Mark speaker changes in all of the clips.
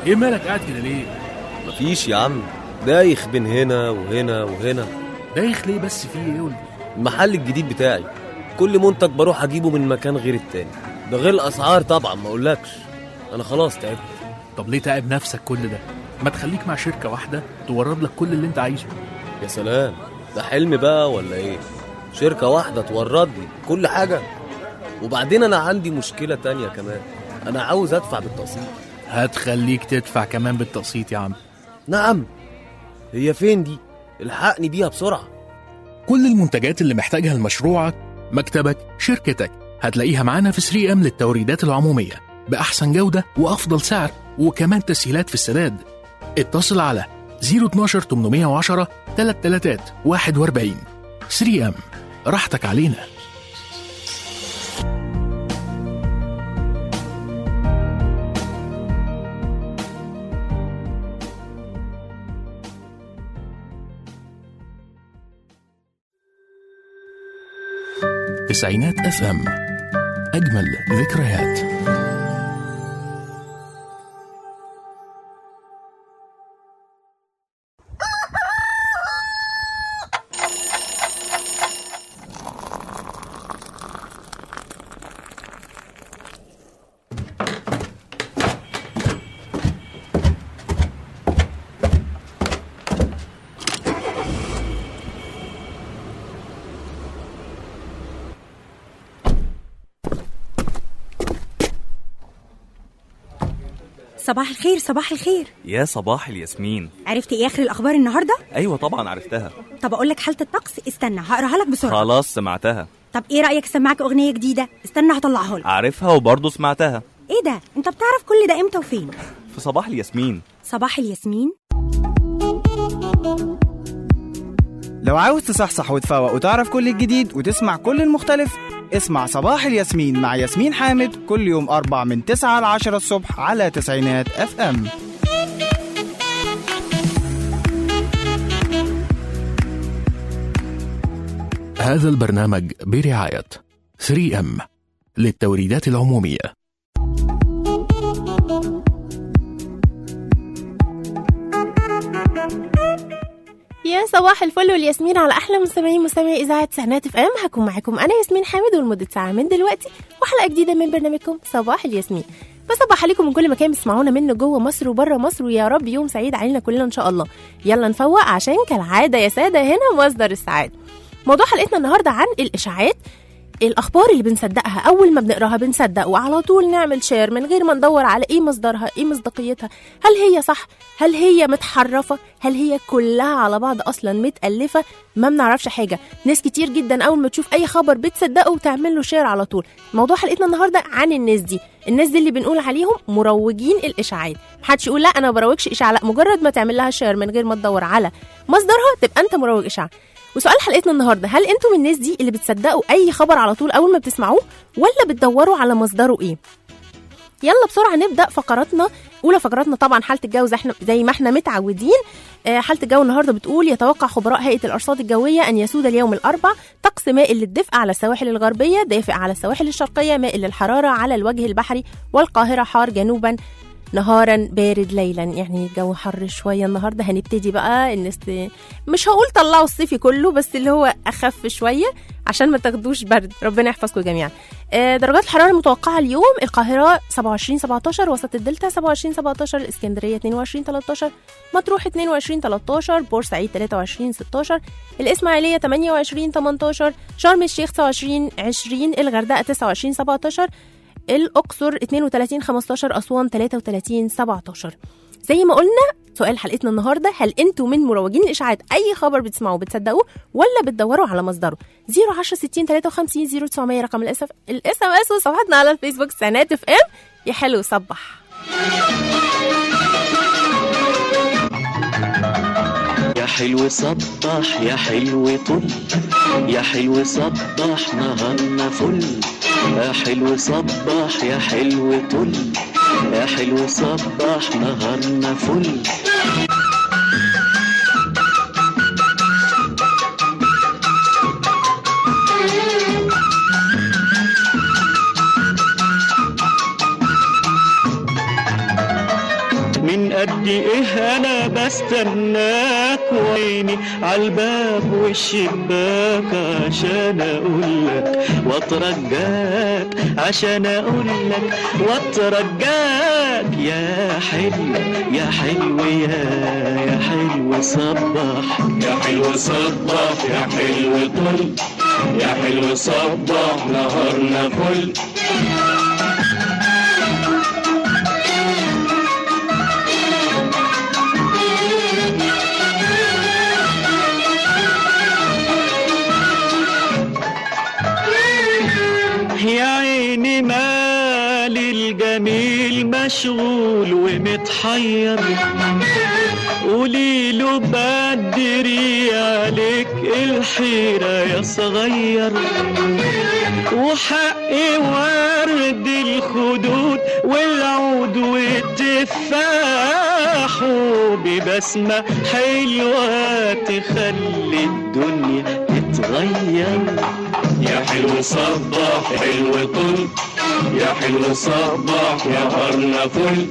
Speaker 1: ايه مالك قاعد كده ليه
Speaker 2: مفيش يا عم دايخ بين هنا وهنا وهنا
Speaker 1: دايخ ليه بس في ايه قول لي
Speaker 2: المحل الجديد بتاعي كل منتج بروح اجيبه من مكان غير التاني ده غير الاسعار طبعا ما اقولكش انا خلاص تعبت
Speaker 1: طب ليه تعب نفسك كل ده ما تخليك مع شركه واحده تورد لك كل اللي انت عايزه
Speaker 2: يا سلام ده حلم بقى ولا ايه شركة واحدة تورد لي كل حاجة وبعدين انا عندي مشكلة تانية كمان انا عاوز ادفع بالتقسيط
Speaker 1: هتخليك تدفع كمان بالتقسيط يا عم
Speaker 2: نعم هي فين دي الحقني بيها بسرعة
Speaker 1: كل المنتجات اللي محتاجها لمشروعك مكتبك شركتك هتلاقيها معانا في 3 ام للتوريدات العمومية بأحسن جودة وأفضل سعر وكمان تسهيلات في السداد اتصل على 012 810 33 41 3 ام راحتك علينا تسعينات اف ام اجمل ذكريات
Speaker 3: صباح الخير صباح الخير
Speaker 4: يا صباح الياسمين
Speaker 3: عرفت ايه اخر الاخبار النهارده
Speaker 4: ايوه طبعا عرفتها
Speaker 3: طب اقول لك حاله الطقس استنى هقراها لك بسرعه
Speaker 4: خلاص سمعتها
Speaker 3: طب ايه رايك اسمعك اغنيه جديده استنى هطلعها لك
Speaker 4: عارفها وبرضه سمعتها
Speaker 3: ايه ده انت بتعرف كل ده امتى وفين
Speaker 4: في صباح الياسمين
Speaker 3: صباح الياسمين
Speaker 5: لو عاوز تصحصح وتفوق وتعرف كل الجديد وتسمع كل المختلف اسمع صباح الياسمين مع ياسمين حامد كل يوم أربع من 9 ل 10 الصبح على تسعينات اف ام
Speaker 1: هذا البرنامج برعاية 3 ام للتوريدات العمومية
Speaker 6: يا صباح الفل والياسمين على احلى مستمعين مستمعي اذاعه سهنات اف ام هكون معاكم انا ياسمين حامد ولمده ساعه من دلوقتي وحلقه جديده من برنامجكم صباح الياسمين بصبح عليكم من كل مكان بتسمعونا منه جوه مصر وبره مصر ويا رب يوم سعيد علينا كلنا ان شاء الله يلا نفوق عشان كالعاده يا ساده هنا مصدر السعاده موضوع حلقتنا النهارده عن الاشاعات الاخبار اللي بنصدقها اول ما بنقراها بنصدق وعلى طول نعمل شير من غير ما ندور على ايه مصدرها ايه مصداقيتها هل هي صح هل هي متحرفه هل هي كلها على بعض اصلا متالفه ما بنعرفش حاجه ناس كتير جدا اول ما تشوف اي خبر بتصدقه وتعمل له شير على طول موضوع حلقتنا النهارده عن الناس دي الناس دي اللي بنقول عليهم مروجين الاشاعات محدش يقول لا انا ما بروجش اشاعه لا مجرد ما تعمل لها شير من غير ما تدور على مصدرها تبقى انت مروج اشاعه وسؤال حلقتنا النهارده هل انتم من الناس دي اللي بتصدقوا اي خبر على طول اول ما بتسمعوه ولا بتدوروا على مصدره ايه يلا بسرعه نبدا فقراتنا اولى فقراتنا طبعا حاله الجو زي احنا زي ما احنا متعودين آه، حاله الجو النهارده بتقول يتوقع خبراء هيئه الارصاد الجويه ان يسود اليوم الاربع طقس مائل للدفء على السواحل الغربيه دافئ على السواحل الشرقيه مائل للحراره على الوجه البحري والقاهره حار جنوبا نهارا بارد ليلا يعني الجو حر شويه النهارده هنبتدي بقى الناس ت- مش هقول طلعوا الصيفي كله بس اللي هو اخف شويه عشان ما تاخدوش برد ربنا يحفظكم جميعا آه، درجات الحراره المتوقعه اليوم القاهره 27 17 وسط الدلتا 27 17 الاسكندريه 22 13 مطروح 22 13 بورسعيد 23 16 الاسماعيليه 28 18 شرم الشيخ 29 20 الغردقه 29 17 الاقصر 32 15 اسوان 33 17 زي ما قلنا سؤال حلقتنا النهارده هل انتوا من مروجين الاشاعات اي خبر بتسمعوه بتصدقوه ولا بتدوروا على مصدره 010 60 53 0900 رقم الاس الاس ام اس وصفحتنا على الفيسبوك سنات اف ام يا حلو صبح
Speaker 7: يا حلو صبح يا حلو طل يا حلو صبح نهارنا فل يا حلو صبح يا حلو طل يا حلو صبح نهارنا فل من قد ايه انا بستناك وعيني عالباب والشباك عشان اقولك واترجاك عشان اقولك واترجاك يا حلو يا حلو يا يا حلو صباح يا حلو صباح يا حلو طل يا حلو صباح نهارنا فل يا عيني مال الجميل مشغول ومتحير قولي له بدري عليك الحيرة يا صغير وحقي ورد الخدود والعود والتفاح وببسمة حلوة تخلي الدنيا تتغير يا حلو صباح حلو طل يا حلو صباح يا هرنا فل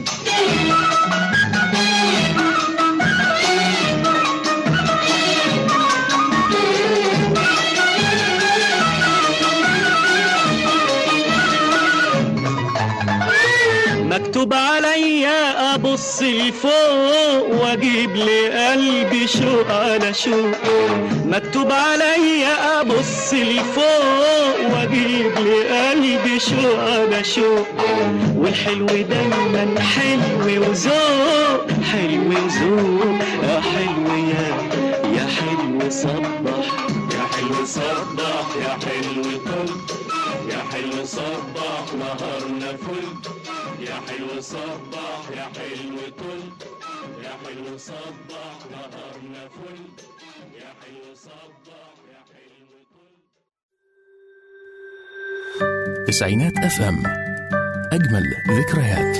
Speaker 7: مكتوب عليا ابص لفوق واجيب لقلبي شوق على شوق مكتوب عليا ابص لفوق واجيب لقلبي شوق على شوق والحلو دايما حلو وذوق حلو وذوق يا حلو يا يا حلو صبح يا حلو صبح يا حلو طل يا حلو صبح نهارنا فل يا حلو صبح يا حلو طل يا حلو صبح نهارنا فل يا حلو صبح يا حلو طل
Speaker 1: تسعينات اف ام اجمل ذكريات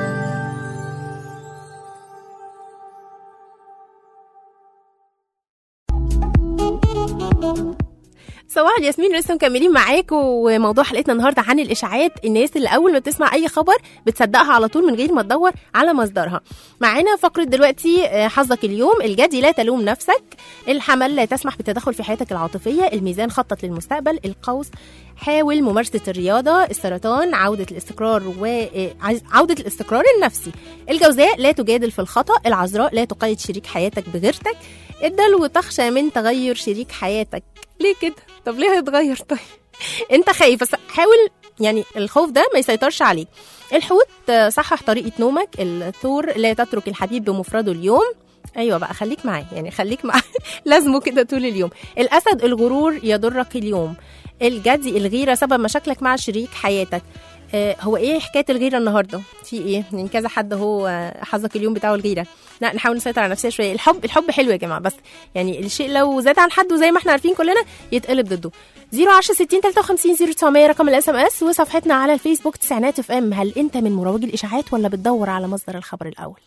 Speaker 6: صباح الياسمين لسه مكملين معاكم وموضوع حلقتنا النهارده عن الاشاعات الناس اللي اول ما بتسمع اي خبر بتصدقها على طول من غير ما تدور على مصدرها معانا فقره دلوقتي آه، حظك اليوم الجدي لا تلوم نفسك الحمل لا تسمح بالتدخل في حياتك العاطفيه الميزان خطط للمستقبل القوس حاول ممارسه الرياضه السرطان عوده الاستقرار وعوده الاستقرار النفسي الجوزاء لا تجادل في الخطا العذراء لا تقيد شريك حياتك بغيرتك الدلو تخشى من تغير شريك حياتك ليه كده طب ليه هيتغير طيب انت خايف بس حاول يعني الخوف ده ما يسيطرش عليك الحوت آه، صحح طريقه نومك الثور لا تترك الحبيب بمفرده اليوم ايوه بقى خليك معاه يعني خليك معاه لازمه كده طول اليوم الاسد الغرور يضرك اليوم الجدي الغيره سبب مشاكلك مع شريك حياتك آه، هو ايه حكايه الغيره النهارده في ايه يعني كذا حد هو آه، حظك اليوم بتاعه الغيره لا نحاول نسيطر على نفسنا شويه الحب الحب حلو يا جماعه بس يعني الشيء لو زاد عن حده زي ما احنا عارفين كلنا يتقلب ضده 010 60 53 0900 رقم الاس ام اس وصفحتنا على الفيسبوك تسعينات اف ام هل انت من مروجي الاشاعات ولا بتدور على مصدر الخبر الاول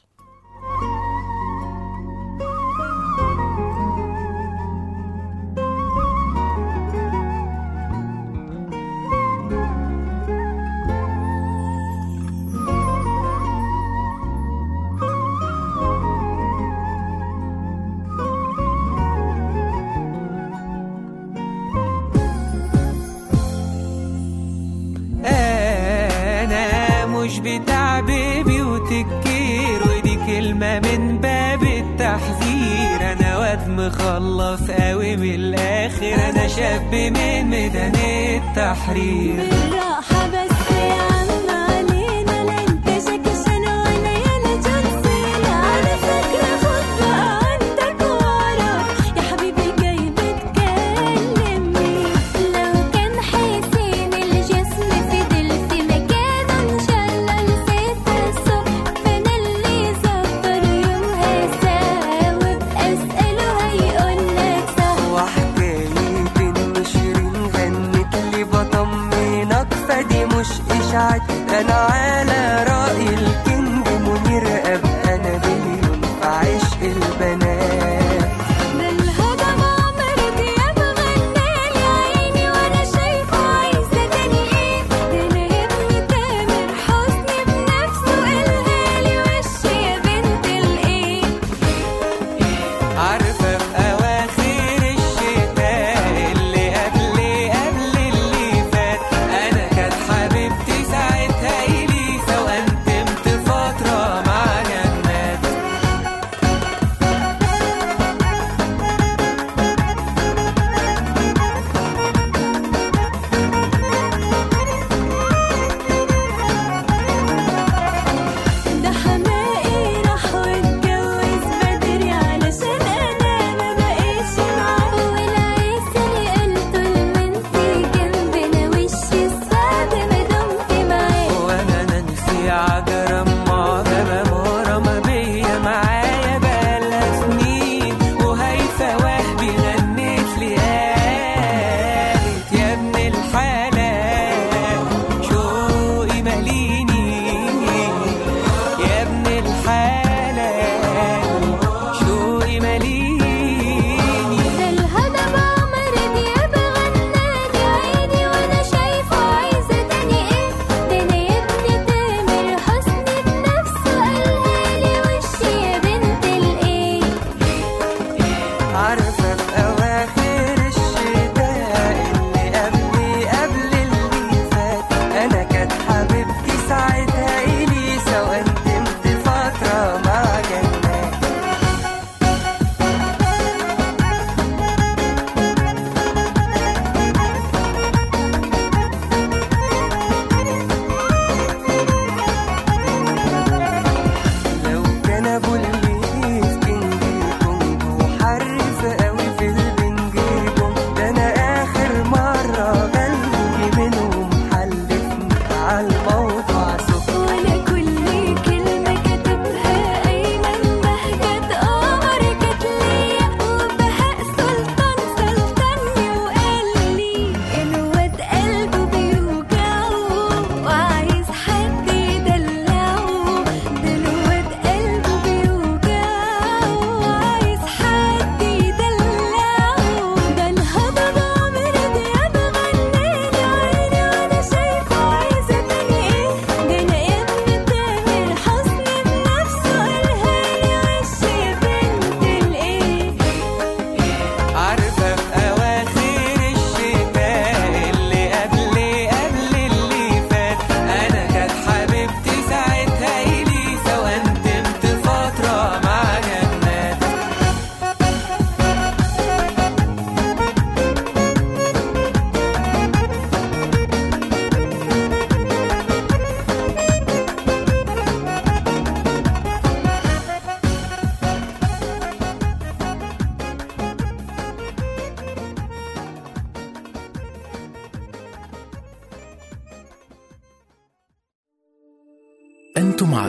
Speaker 8: انا مش بتاع بيبي وتكير ودي كلمة من باب التحذير انا واد مخلص قوي من الاخر انا شاب من ميدان التحرير
Speaker 9: بالراحة بس يا عم علينا لا انت شكشان ولا يالا جنسينا على فكرة خد بقى عندك وراك يا حبيبي جاي بتكلمني لو كان حسين الجسم فضل في مكانه ان شاء الله لستة الصبح فانا اللي سافر يومها ساعة وابقى اسأله هيقولك صح
Speaker 8: وحكاية النشرين غنت لي بطمنك فدي مش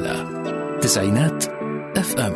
Speaker 1: على تسعينات اف ام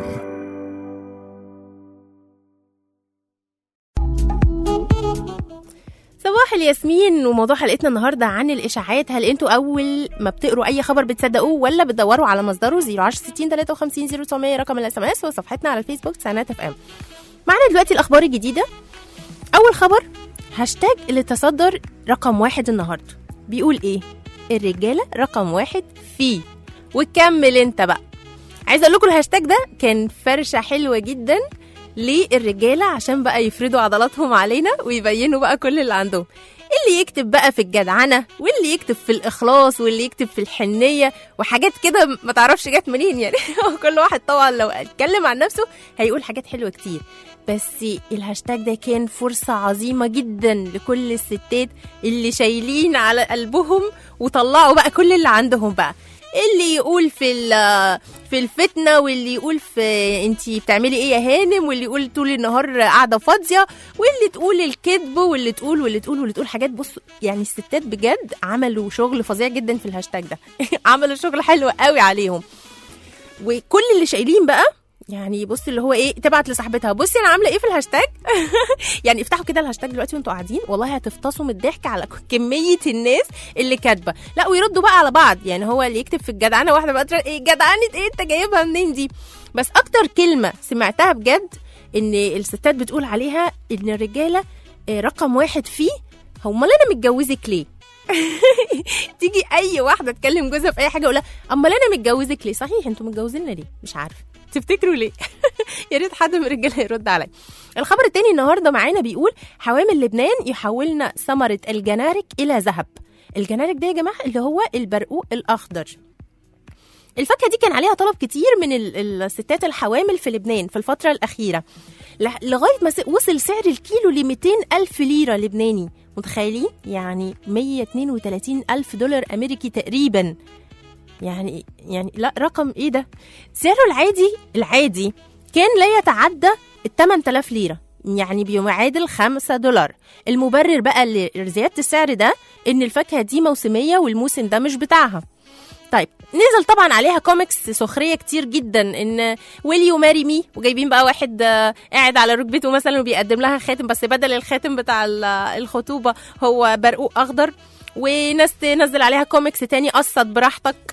Speaker 6: صباح الياسمين وموضوع حلقتنا النهارده عن الاشاعات هل انتوا اول ما بتقروا اي خبر بتصدقوه ولا بتدوروا على مصدره 010 60 53 0900 رقم الاس ام اس وصفحتنا على الفيسبوك تسعينات اف ام معانا دلوقتي الاخبار الجديده اول خبر هاشتاج اللي تصدر رقم واحد النهارده بيقول ايه الرجاله رقم واحد فيه وكمل انت بقى عايزه اقول لكم الهاشتاج ده كان فرشه حلوه جدا للرجاله عشان بقى يفردوا عضلاتهم علينا ويبينوا بقى كل اللي عندهم اللي يكتب بقى في الجدعنه واللي يكتب في الاخلاص واللي يكتب في الحنيه وحاجات كده ما تعرفش جت منين يعني كل واحد طبعا لو اتكلم عن نفسه هيقول حاجات حلوه كتير بس الهاشتاج ده كان فرصة عظيمة جدا لكل الستات اللي شايلين على قلبهم وطلعوا بقى كل اللي عندهم بقى اللي يقول في ال- في الفتنه واللي يقول في انتي بتعملي ايه يا هانم واللي يقول طول النهار قاعده فاضيه واللي تقول الكذب واللي تقول واللي تقول واللي تقول حاجات بص يعني الستات بجد عملوا شغل فظيع جدا في الهاشتاج ده عملوا شغل حلو قوي عليهم وكل اللي شايلين بقى يعني بصي اللي هو ايه تبعت لصاحبتها بصي انا عامله ايه في الهاشتاج يعني افتحوا كده الهاشتاج دلوقتي وانتوا قاعدين والله هتفطسوا من الضحك على كميه الناس اللي كاتبه لا ويردوا بقى على بعض يعني هو اللي يكتب في الجدعنه واحده بقى ترى ايه جدعنه ايه انت جايبها منين دي بس اكتر كلمه سمعتها بجد ان الستات بتقول عليها ان الرجاله آه، رقم واحد فيه هو امال انا متجوزك ليه تيجي اي واحده تكلم جوزها في اي حاجه يقولها امال انا متجوزك ليه صحيح انتوا متجوزيننا ليه مش عارفه تفتكروا ليه يا ريت حد من الرجاله يرد عليا الخبر التاني النهارده معانا بيقول حوامل لبنان يحولن ثمره الجنارك الى ذهب الجنارك ده يا جماعه اللي هو البرقوق الاخضر الفاكهه دي كان عليها طلب كتير من ال- الستات الحوامل في لبنان في الفتره الاخيره لح- لغايه ما س- وصل سعر الكيلو ل 200 الف ليره لبناني متخيلين يعني 132 الف دولار امريكي تقريبا يعني يعني لا رقم ايه ده سعره العادي العادي كان لا يتعدى ال 8000 ليره يعني بيعادل 5 دولار المبرر بقى لزياده السعر ده ان الفاكهه دي موسميه والموسم ده مش بتاعها طيب نزل طبعا عليها كوميكس سخريه كتير جدا ان ويل يو ماري مي وجايبين بقى واحد آه، قاعد على ركبته مثلا وبيقدم لها خاتم بس بدل الخاتم بتاع ال- الخطوبه هو برقوق اخضر وناس تنزل عليها كوميكس تاني قصد براحتك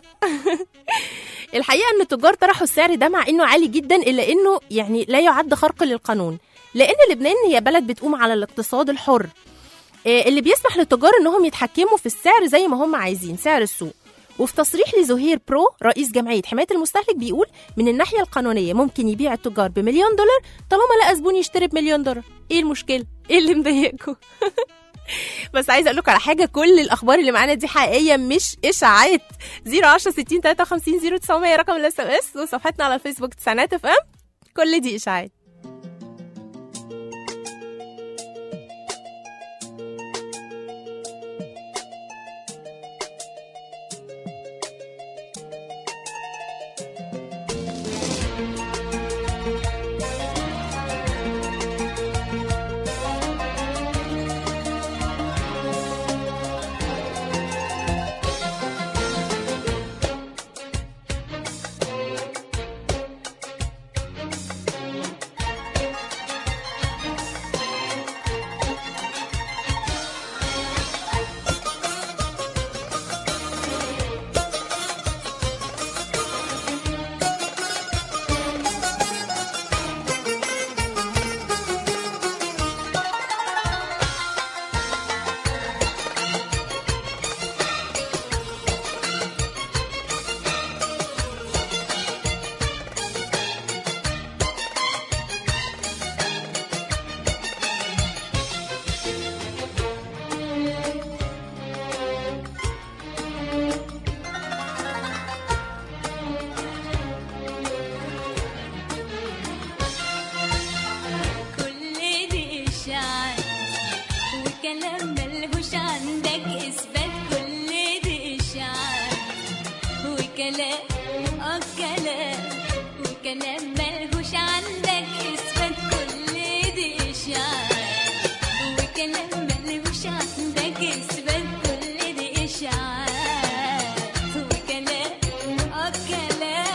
Speaker 6: الحقيقه ان التجار طرحوا السعر ده مع انه عالي جدا الا انه يعني لا يعد خرق للقانون لان لبنان هي بلد بتقوم على الاقتصاد الحر آه، اللي بيسمح للتجار انهم يتحكموا في السعر زي ما هم عايزين سعر السوق وفي تصريح لزهير برو رئيس جمعيه حمايه المستهلك بيقول من الناحيه القانونيه ممكن يبيع التجار بمليون دولار طالما لقى زبون يشتري بمليون دولار ايه المشكله ايه اللي مضايقكم بس عايزه اقول لكم على حاجه كل الاخبار اللي معانا دي حقيقيه مش اشاعات 010 60 53 0900 رقم الاس ام اس وصفحتنا على الفيسبوك تسعينات اف ام كل دي اشاعات
Speaker 9: كل دي إشاعات وكلام ملهوش عندك إثبات كل دي إشاعات وكلام آه كلام وكلام ملهوش عندك إثبات كل دي إشاعات وكلام ملهوش عندك إثبات كل دي إشاعات وكلام آه كلام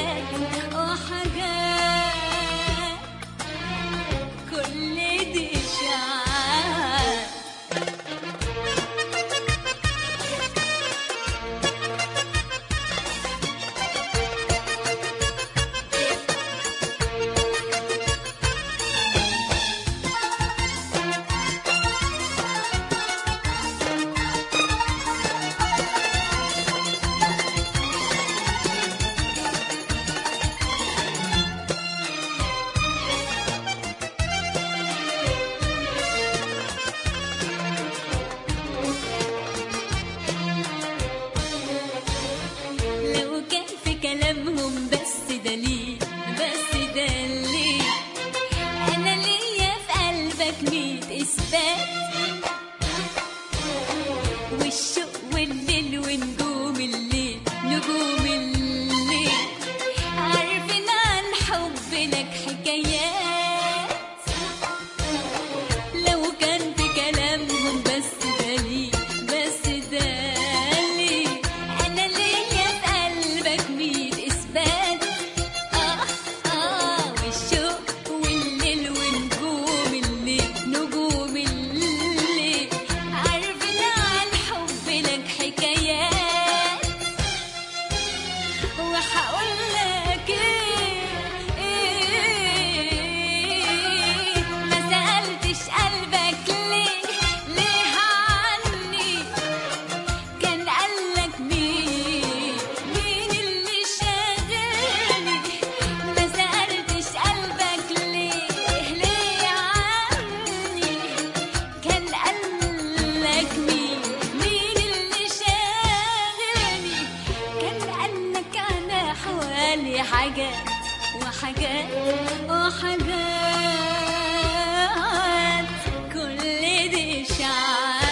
Speaker 9: وحاجات وحاجات كل دي إشاعات لو كان في كلامهم بس دليل بس دليل انا ليا في قلبك ميت اثبات والشوق والليل ونجوم الليل نجوم الليل عارفين عن حب لك حكايات لو كان في كلامهم بس دليل بس دليل انا ليا في قلبك ميت اثبات اه اه والشوق والليل ونجوم الليل نجوم الليل عارفين عن حب لك حكايات وهقول لك ايه ايه ما سألتش قلبك ليه ليه عني كان قالك مين مين اللي شاغلني ما سألتش قلبك ليه ليه عني كان قالك مين مين اللي شاغلني كان قالك انا حوالي حاجات وحاجات وحاجات كل دي اشاعات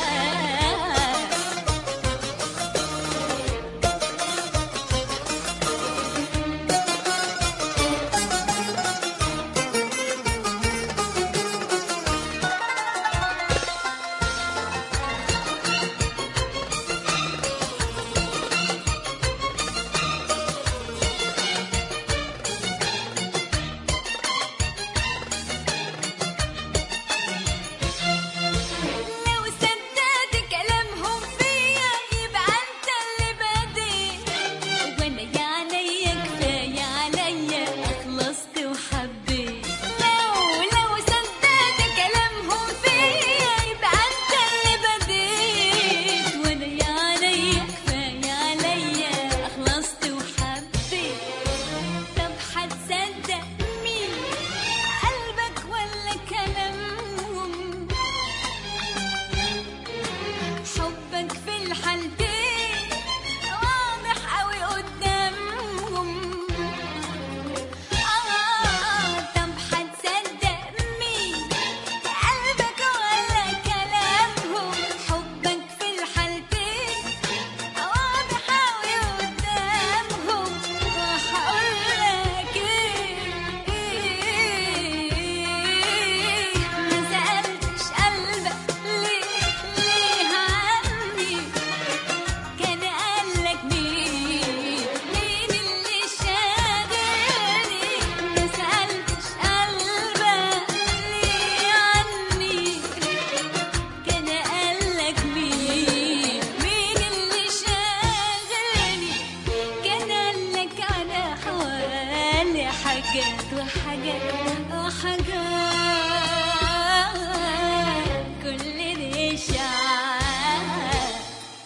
Speaker 9: لو صدقت كلامهم فيا يبقى انت اللي بديت وانا يا عليا كفايه عليا خلصت وحبيت لو لو صدقت كلامهم فيا يبقى انت اللي بديت وانا يا عليا كفايه عليا خلصت وحبيت طب هتصدق مين قلبك ولا كلامهم حبك في الحالتين واضح قوي قدامهم آه طب هتصدق مين قلبك ولا كلامهم حبك في الحالتين واضح قوي قدامهم وهقولك ايه ايه ما سألتش قلبك ليه ليه عني كان قالك مين مين اللي شاغلني ما سألتش قلبك ليه عني كان قالك مين مين اللي شاغلني كان قالك على حوالي حاجات وحاجات وحاجات كل دي إشاعات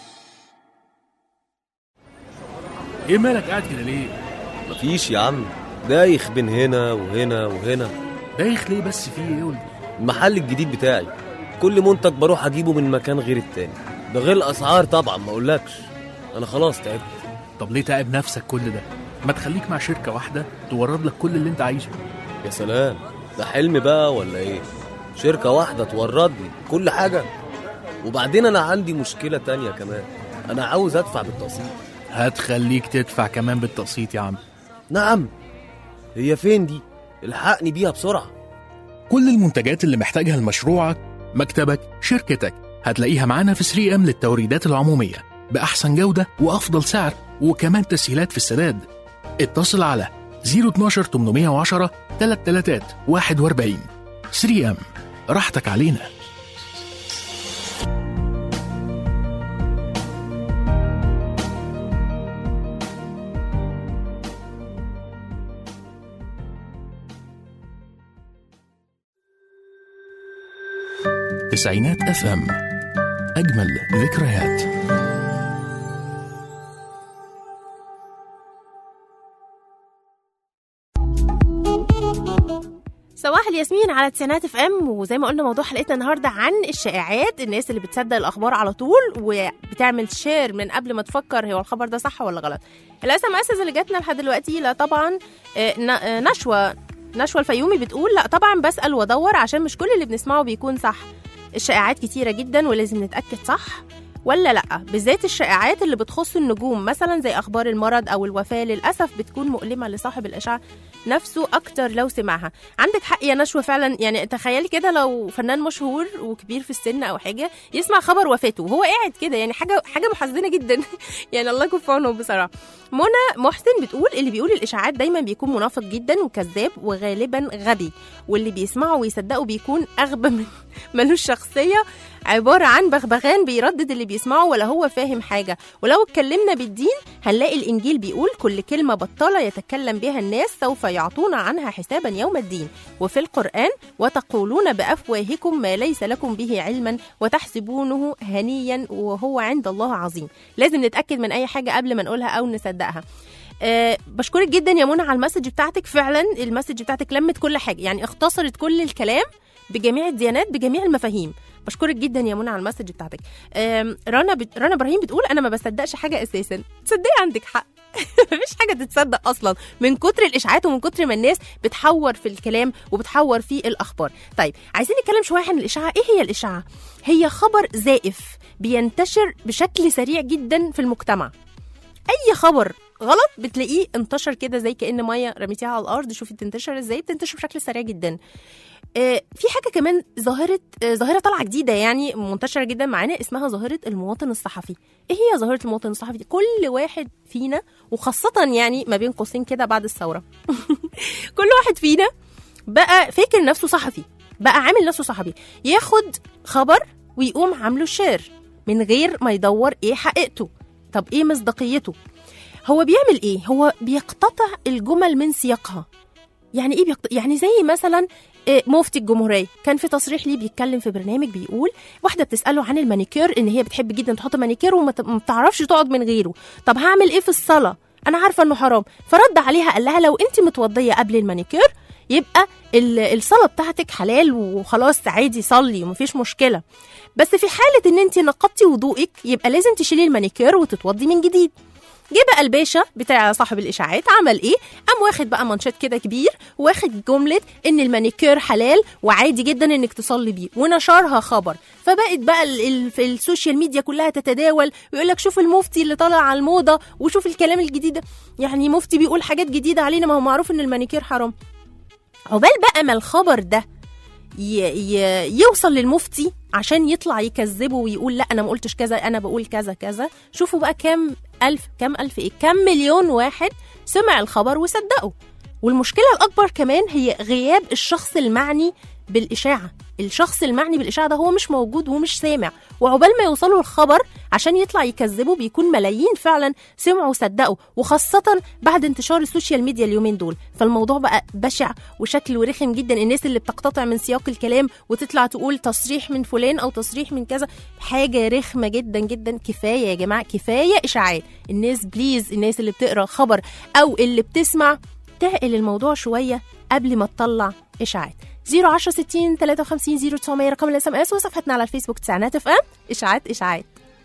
Speaker 1: ايه مالك قاعد كده ليه
Speaker 2: مفيش يا عم دايخ بين هنا وهنا وهنا
Speaker 1: دايخ ليه بس في ايه قول لي؟
Speaker 2: المحل الجديد بتاعي كل منتج بروح اجيبه من مكان غير التاني ده غير الاسعار طبعا ما اقولكش انا خلاص تعبت
Speaker 1: طب ليه تعب نفسك كل ده ما تخليك مع شركه واحده تورد لك كل اللي انت عايزه
Speaker 2: يا سلام ده حلم بقى ولا ايه شركة واحدة توردني كل حاجة وبعدين انا عندي مشكلة تانية كمان انا عاوز ادفع بالتقسيط
Speaker 1: هتخليك تدفع كمان بالتقسيط يا عم
Speaker 2: نعم هي فين دي الحقني بيها بسرعة
Speaker 1: كل المنتجات اللي محتاجها لمشروعك مكتبك شركتك هتلاقيها معانا في 3 ام للتوريدات العمومية بأحسن جودة وأفضل سعر وكمان تسهيلات في السداد اتصل على 012 810 3341 3 ام راحتك علينا تسعينات اف ام اجمل ذكريات
Speaker 6: صباح الياسمين على تسعينات اف ام وزي ما قلنا موضوع حلقتنا النهارده عن الشائعات الناس اللي بتصدق الاخبار على طول وبتعمل شير من قبل ما تفكر هو الخبر ده صح ولا غلط الاس ام اس اللي جاتنا لحد دلوقتي لا طبعا آه، ن- آه، نشوى نشوى الفيومي بتقول لا طبعا بسال وادور عشان مش كل اللي بنسمعه بيكون صح الشائعات كتيره جدا ولازم نتاكد صح ولا لا بالذات الشائعات اللي بتخص النجوم مثلا زي اخبار المرض او الوفاه للاسف بتكون مؤلمه لصاحب الاشعه نفسه اكتر لو سمعها عندك حق يا نشوى فعلا يعني تخيلي كده لو فنان مشهور وكبير في السن او حاجه يسمع خبر وفاته وهو قاعد كده يعني حاجه حاجه محزنه جدا يعني الله يكون في عونه بصراحه منى محسن بتقول اللي بيقول الاشاعات دايما بيكون منافق جدا وكذاب وغالبا غبي واللي بيسمعه ويصدقه بيكون اغبى من ملوش شخصيه عباره عن بغبغان بيردد اللي بيسمعه ولا هو فاهم حاجه ولو اتكلمنا بالدين هنلاقي الانجيل بيقول كل كلمه بطاله يتكلم بها الناس سوف يعطون عنها حسابا يوم الدين وفي القران وتقولون بافواهكم ما ليس لكم به علما وتحسبونه هنيا وهو عند الله عظيم لازم نتاكد من اي حاجه قبل ما نقولها او نصدقها أه بشكرك جدا يا منى على المسج بتاعتك فعلا المسج بتاعتك لمت كل حاجه يعني اختصرت كل الكلام بجميع الديانات بجميع المفاهيم بشكرك جدا يا منى على المسج بتاعتك أم، رنا بت... رنا ابراهيم بتقول انا ما بصدقش حاجه اساسا تصدقي عندك حق مفيش حاجه تتصدق اصلا من كتر الاشاعات ومن كتر ما الناس بتحور في الكلام وبتحور في الاخبار طيب عايزين نتكلم شويه عن الاشاعه ايه هي الاشاعه هي خبر زائف بينتشر بشكل سريع جدا في المجتمع اي خبر غلط بتلاقيه انتشر كده زي كأن ميه رميتيها على الارض شوفي بتنتشر ازاي بتنتشر بشكل سريع جدا آه، في حاجه كمان ظاهره آه، ظاهره طالعه جديده يعني منتشره جدا معانا اسمها ظاهره المواطن الصحفي ايه هي ظاهره المواطن الصحفي دي كل واحد فينا وخاصه يعني ما بين قوسين كده بعد الثوره كل واحد فينا بقى فاكر نفسه صحفي بقى عامل نفسه صحفي ياخد خبر ويقوم عامله شير من غير ما يدور ايه حقيقته طب ايه مصداقيته هو بيعمل ايه هو بيقتطع الجمل من سياقها يعني ايه بيقت... يعني زي مثلا إيه، مفتي الجمهوريه كان في تصريح ليه بيتكلم في برنامج بيقول واحده بتساله عن المانيكير ان هي بتحب جدا تحط مانيكير وما ت- ما بتعرفش تقعد من غيره طب هعمل ايه في الصلاه انا عارفه انه حرام فرد عليها قال لها لو انت متوضيه قبل المانيكير يبقى ال- الصلاه بتاعتك حلال وخلاص عادي صلي ومفيش مشكله بس في حاله ان انت نقضتي وضوءك يبقى لازم تشيلي المانيكير وتتوضي من جديد جه بقى الباشا بتاع صاحب الاشاعات عمل ايه قام واخد بقى مانشيت كده كبير واخد جمله ان المانيكير حلال وعادي جدا انك تصلي بيه ونشرها خبر فبقت بقى ال- ال- في السوشيال ميديا كلها تتداول ويقول لك شوف المفتي اللي طالع على الموضه وشوف الكلام الجديد ده. يعني مفتي بيقول حاجات جديده علينا ما هو معروف ان المانيكير حرام عقبال بقى ما الخبر ده ي... ي... يوصل للمفتي عشان يطلع يكذبه ويقول لا انا ما قلتش كذا انا بقول كذا كذا شوفوا بقى كام الف كام الف ايه كام مليون واحد سمع الخبر وصدقه والمشكله الاكبر كمان هي غياب الشخص المعني بالاشاعه الشخص المعني بالاشاعه ده هو مش موجود ومش سامع وعقبال ما يوصلوا الخبر عشان يطلع يكذبه بيكون ملايين فعلا سمعوا وصدقوا وخاصه بعد انتشار السوشيال ميديا اليومين دول فالموضوع بقى بشع وشكله رخم جدا الناس اللي بتقتطع من سياق الكلام وتطلع تقول تصريح من فلان او تصريح من كذا حاجه رخمه جدا جدا كفايه يا جماعه كفايه اشاعات الناس بليز الناس اللي بتقرا خبر او اللي بتسمع تعقل الموضوع شويه قبل ما تطلع اشاعات 010 60 53 0900 رقم الاس ام اس وصفحتنا على الفيسبوك تسعينات اف ام اشاعات اشاعات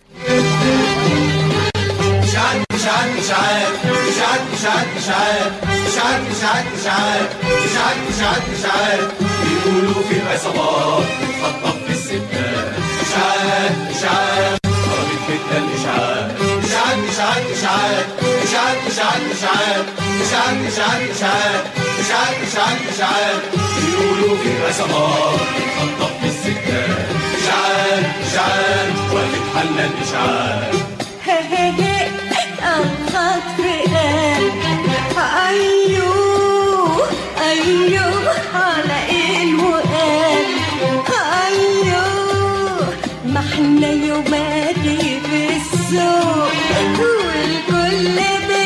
Speaker 10: إشاعات إشاعات إشاعات إشاعات إشاعات إشاعات إشاعات إشاعات إشاعات إشاعات إشاعات إشاعات بيقولوا في العصابات بتخطف في الستات إشاعات إشاعات خرجت فتنة الإشاعات إشاعات إشاعات إشاعات إشاعات إشاعات إشاعات إشاعات إشاعات إشاعات إشاعات إشاعات إشاعات بيقولوا في العصابات بتخطف في الستات إشاعات إشاعات وهتتحلى الإشاعات
Speaker 9: الخط في قلب عيون ايوه على المقال ايوه ما احنا يوماتي في السوق والكل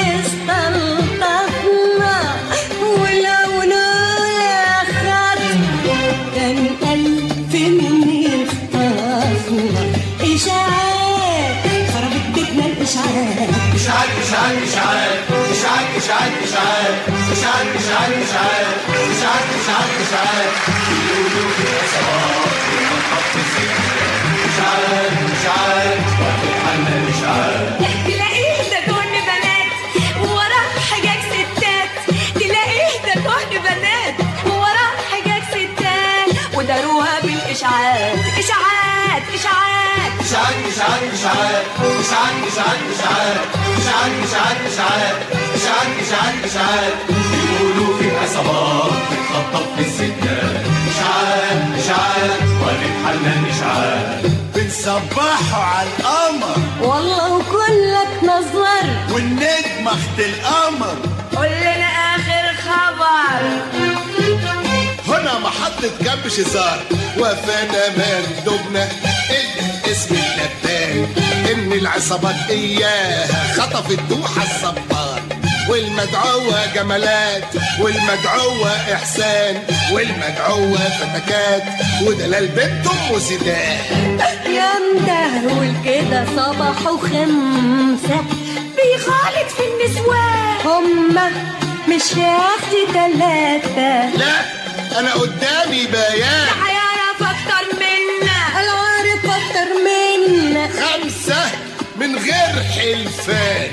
Speaker 9: بيستلطفنا ولو نقول خط كان ألف مني خطفنا إشاعات خربت بيتنا الإشاعات
Speaker 10: إشاعات إشاعات إشاعات إشاعات إشاعات إشاعات إشاعات إشاعات إشاعات إشاعات إشاعات إشاعات بيقولوا في العصابات بنخطط في السكة إشاعات إشاعات وهتتحلى الإشاعات
Speaker 9: تلاقيه ده كون بنات وراه حاجات ستات تلاقيه ده كون بنات وراه حاجات ستات وداروها بالإشاعات إشاعات إشاعات
Speaker 10: إشاعات إشاعات إشاعات إشاعات إشاعات إشاعات إشاعات إشاعات إشاعات إشاعات إشاعات إشاعات بيقولوا في عصابات بتخطط في الستات إشاعات إشاعات وهنتحلى الإشاعات
Speaker 11: بنصبحوا على القمر
Speaker 9: والله وكلك نظر
Speaker 11: والنجم اخت القمر
Speaker 9: قول لنا آخر خبر
Speaker 11: هنا محطة جنب شزار وفانا مندوبنا اللي اسم اللبان ان العصابات اياها خطفت دوحة الصبار والمدعوة جمالات والمدعوة إحسان والمدعوة فتكات ودلال بنت أم سيدان
Speaker 9: يا مدهول كده صباح وخمسة بيخالط في النسوان هما مش يا أختي تلاتة
Speaker 11: لا أنا قدامي بيان
Speaker 9: هيعرف أكتر منا العارف أكتر منا
Speaker 11: خمسة من غير حلفان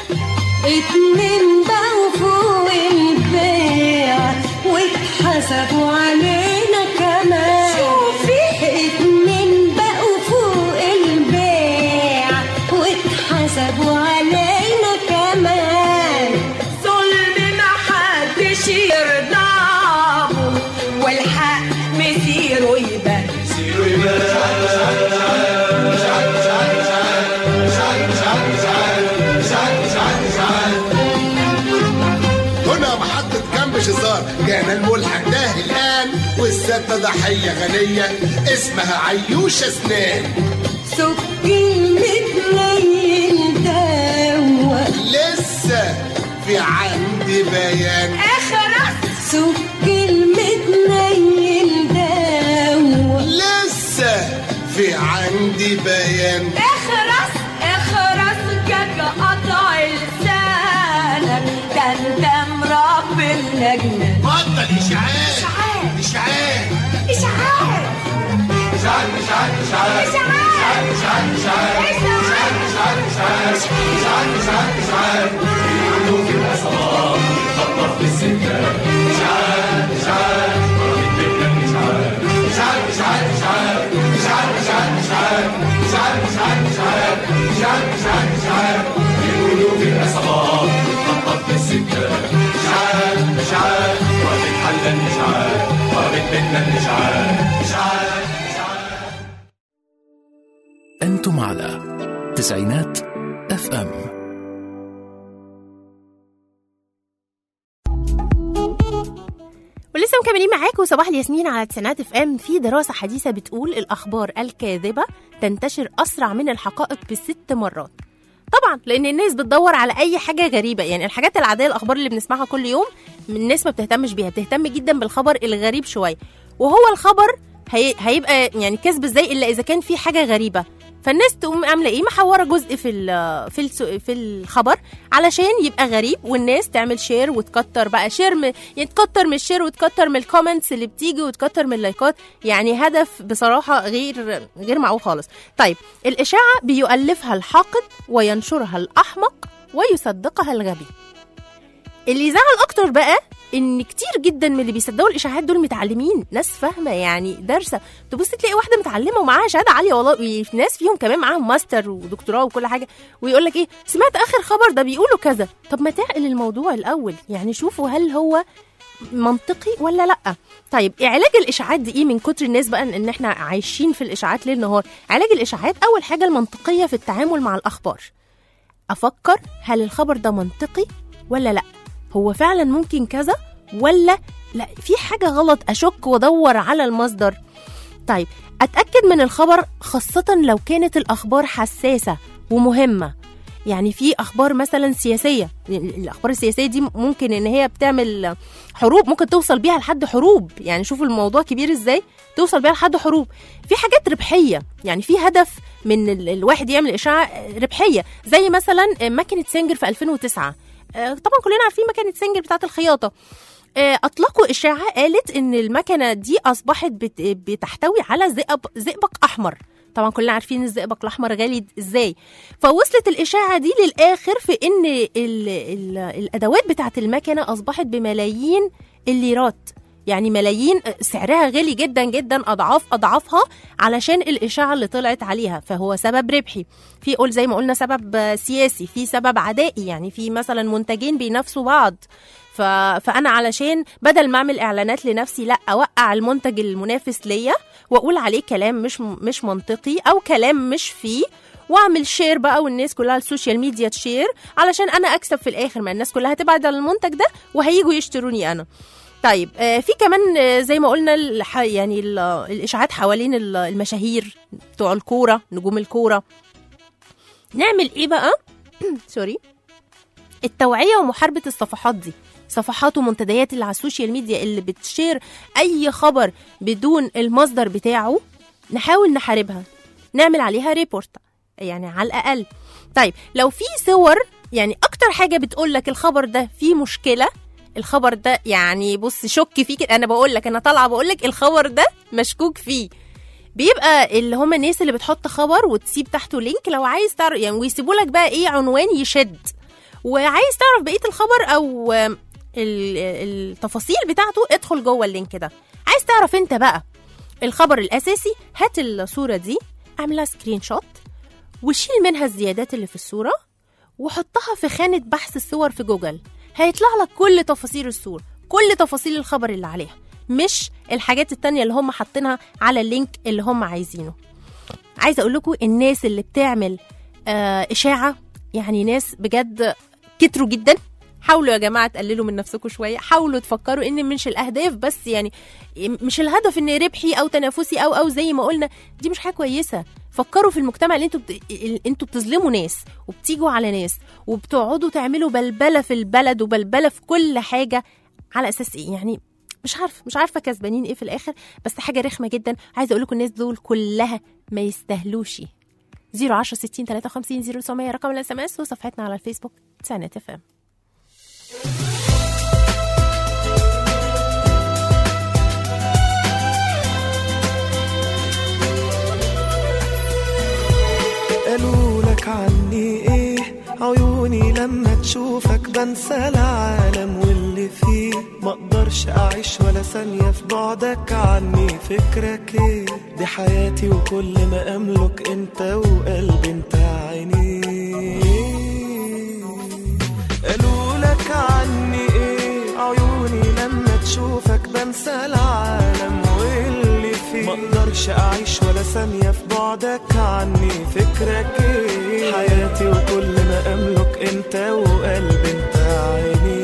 Speaker 9: اتنين بقوا فوق البيع واتحسبوا علينا كمان شوفي اتنين بقوا فوق البيع واتحسبوا علينا كمان ظلم محدش يرضى والحق مسيره يبان
Speaker 10: مسيره يبان
Speaker 11: هنا محطة جنب شزار كان الملحق ده الآن والست ضحية غنية اسمها عيوشة سنان
Speaker 9: سكين متنيل دوا
Speaker 11: لسه في عندي بيان
Speaker 9: اخرس سكين متنيل دوا
Speaker 11: لسه في عندي بيان
Speaker 9: اخرس اخرس كاكا قطع لسانك ده انت مربي النجمة
Speaker 11: بطل إشعاع
Speaker 9: اشعاع
Speaker 11: إشعاع
Speaker 9: اشعاع
Speaker 10: إشاعات إشاعات إشاعات إشاعات إشاعات إشاعات إشاعات إشاعات إشاعات إشاعات إشاعات بيقولوا في العصابات بتخطط في الستات إشاعات إشاعات ضربت بيتنا الإشاعات إشاعات إشاعات إشاعات إشاعات إشاعات إشاعات إشاعات إشاعات إشاعات إشاعات إشاعات إشاعات بيقولوا في العصابات بتخطط في الستات إشاعات إشاعات وهتتحلى الإشاعات ضربت بيتنا الإشاعات إشاعات
Speaker 1: أنتم على تسعينات اف ام
Speaker 6: ولسه مكملين معاكم صباح الياسمين على تسعينات اف ام في دراسه حديثه بتقول الاخبار الكاذبه تنتشر اسرع من الحقائق بست مرات طبعا لان الناس بتدور على اي حاجه غريبه يعني الحاجات العاديه الاخبار اللي بنسمعها كل يوم الناس ما بتهتمش بيها بتهتم جدا بالخبر الغريب شويه وهو الخبر هي... هيبقى يعني كذب ازاي الا اذا كان في حاجه غريبه فالناس تقوم عامله ايه محوره جزء في ال في الس- في الخبر علشان يبقى غريب والناس تعمل شير وتكتر بقى شير م... يعني تكتر من الشير وتكتر من الكومنتس اللي بتيجي وتكتر من اللايكات يعني هدف بصراحه غير غير معقول خالص طيب الاشاعه بيؤلفها الحاقد وينشرها الاحمق ويصدقها الغبي اللي يزعل اكتر بقى ان كتير جدا من اللي بيصدقوا الاشاعات دول متعلمين ناس فاهمه يعني دارسه تبص تلاقي واحده متعلمه ومعاها شهاده عاليه والله ناس فيهم كمان معاهم ماستر ودكتوراه وكل حاجه ويقول لك ايه سمعت اخر خبر ده بيقولوا كذا طب ما تعقل الموضوع الاول يعني شوفوا هل هو منطقي ولا لا طيب علاج الاشاعات دي ايه من كتر الناس بقى ان احنا عايشين في الاشاعات ليل نهار علاج الاشاعات اول حاجه المنطقيه في التعامل مع الاخبار افكر هل الخبر ده منطقي ولا لا هو فعلا ممكن كذا ولا لا في حاجه غلط اشك وادور على المصدر طيب اتاكد من الخبر خاصه لو كانت الاخبار حساسه ومهمه يعني في اخبار مثلا سياسيه الاخبار السياسيه دي ممكن ان هي بتعمل حروب ممكن توصل بيها لحد حروب يعني شوفوا الموضوع كبير ازاي توصل بيها لحد حروب في حاجات ربحيه يعني في هدف من ال- الواحد يعمل اشاعه ربحيه زي مثلا ماكينه سنجر في 2009 آه، طبعا كلنا عارفين ماكينه سنجر بتاعه الخياطه آه، اطلقوا اشاعه قالت ان المكنه دي اصبحت بت- بتحتوي على زئب زئبق احمر طبعا كلنا عارفين الزئبق الاحمر غالي ازاي فوصلت الاشاعه دي للاخر في ان ال ال الادوات بتاعه المكنه اصبحت بملايين الليرات يعني ملايين سعرها غالي جدا جدا اضعاف اضعافها علشان الاشاعه اللي طلعت عليها فهو سبب ربحي في قول زي ما قلنا سبب سياسي في سبب عدائي يعني في مثلا منتجين بينافسوا بعض ف... فانا علشان بدل ما اعمل اعلانات لنفسي لا اوقع المنتج المنافس ليا واقول عليه كلام مش مش منطقي او كلام مش فيه واعمل شير بقى والناس كلها على السوشيال ميديا تشير علشان انا اكسب في الاخر ما الناس كلها هتبعد على المنتج ده وهيجوا يشتروني انا طيب آه، في كمان آه، زي ما قلنا الح- يعني ال- الاشاعات حوالين ال- المشاهير بتوع الكوره نجوم الكوره نعمل ايه بقى سوري التوعيه ومحاربه الصفحات دي صفحات ومنتديات اللي على السوشيال ميديا اللي بتشير اي خبر بدون المصدر بتاعه نحاول نحاربها نعمل عليها ريبورت يعني على الاقل طيب لو في صور يعني اكتر حاجه بتقول لك الخبر ده فيه مشكله الخبر ده يعني بص شك فيه كده انا بقول لك انا طالعه بقول لك الخبر ده مشكوك فيه بيبقى اللي هم الناس اللي بتحط خبر وتسيب تحته لينك لو عايز تعرف يعني ويسيبوا لك بقى ايه عنوان يشد وعايز تعرف بقيه الخبر او آم، ال- التفاصيل بتاعته ادخل جوه اللينك ده عايز تعرف انت بقى الخبر الاساسي هات الصوره دي اعملها سكرين شوت وشيل منها الزيادات اللي في الصوره وحطها في خانه بحث الصور في جوجل هيطلع لك كل تفاصيل الصوره كل تفاصيل الخبر اللي عليها مش الحاجات التانية اللي هم حاطينها على اللينك اللي هم عايزينه عايزه اقول لكم الناس اللي بتعمل آه اشاعه يعني ناس بجد كتروا جدا حاولوا يا جماعه تقللوا من نفسكم شويه حاولوا تفكروا ان مش الاهداف بس يعني مش الهدف ان ربحي او تنافسي او او زي ما قلنا دي مش حاجه كويسه فكروا في المجتمع اللي انتوا بت... ال- انتوا بتظلموا ناس وبتيجوا على ناس وبتقعدوا تعملوا بلبله في البلد وبلبله في كل حاجه على اساس ايه يعني مش عارفه مش عارفه كسبانين ايه في الاخر بس حاجه رخمه جدا عايزه اقول لكم الناس دول كلها ما يستاهلوش 010 60 53 0900 رقم الاس ام اس وصفحتنا على الفيسبوك تسعينات اف ام
Speaker 12: قالوا لك عني ايه عيوني لما تشوفك بنسى العالم واللي فيه مقدرش اعيش ولا ثانية في بعدك عني فكرك ايه دي حياتي وكل ما املك انت وقلبي انت عيني قالوا لك عني ايه عيوني لما تشوفك بنسى العالم واللي فيه مقدرش اعيش ولا ثانية في بعدك عني فكرك ايه حياتي وكل ما املك انت وقلبي انت عيني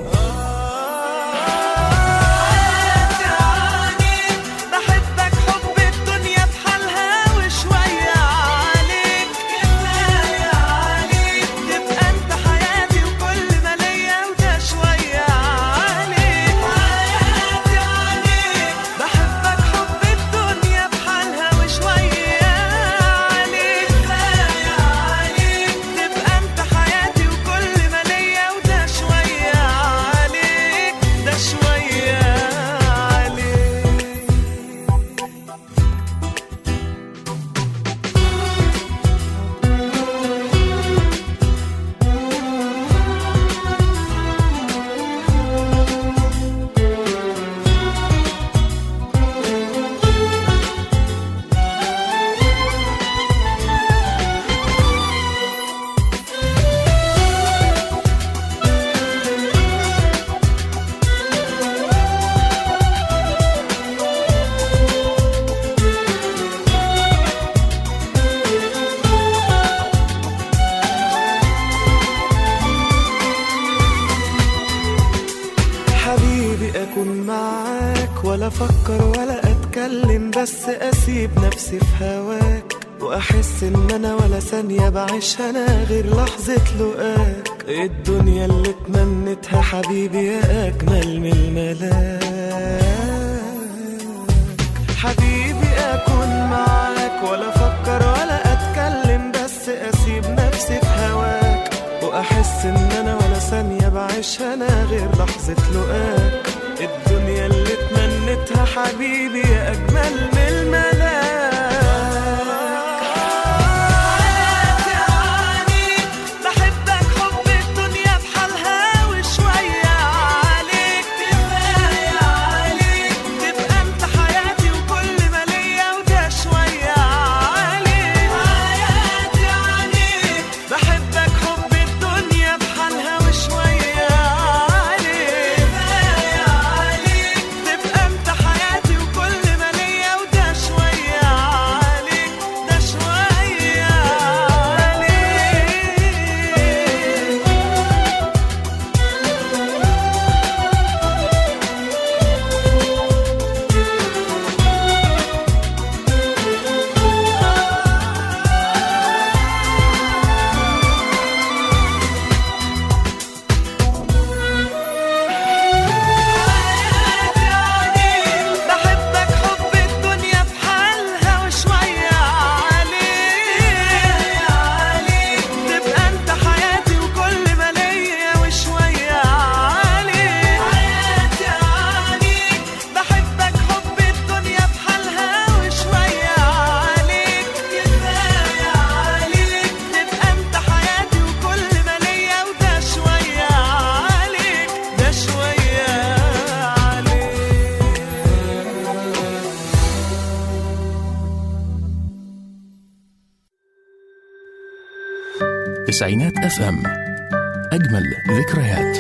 Speaker 12: بحبك حب الدنيا بحالها وشوية عليك كفاية عليك تبقى انت حياتي وكل ما ليا وده شوية عليك حياتي عليك بحبك حب الدنيا بحالها وشوية عليك كفاية عليك تبقى انت حياتي وكل ما ليا حبيبي أكون معاك ولا أفكر ولا أتكلم بس أسيب نفسي في هواك وأحس إن أنا ولا ثانية بعيشها أنا غير لحظة لقاك الدنيا اللي اتمنتها حبيبي يا أجمل من الملاك حبيبي أكون معاك ولا أفكر ولا أتكلم بس أسيب نفسي في هواك وأحس إن أنا ولا ثانية بعيشها أنا غير لحظة لقاك الدنيا اللي اتمنتها حبيبي يا أجمل من الملاك بحبك حب الدنيا بحالها وشوية عليك كفاية عليك تبقى انت حياتي وكل ما ليا وده شوية عليك حياتي عليك بحبك حب الدنيا بحالها وشوية عليك كفاية عليك تبقى انت حياتي وكل ما ليا وده شوية عليك ده شوية عليك بحبك حب الدنيا بحالها وشوية عليك تبقى انت حياتي وكل ما ليا وشوية عليك حياتي عليك بحبك حب الدنيا بحالها وشوية عليك كفاية عليك تبقى انت حياتي وكل ما ليا وده شوية عليك ده شوية عليك
Speaker 1: تسعينات اف ام اجمل ذكريات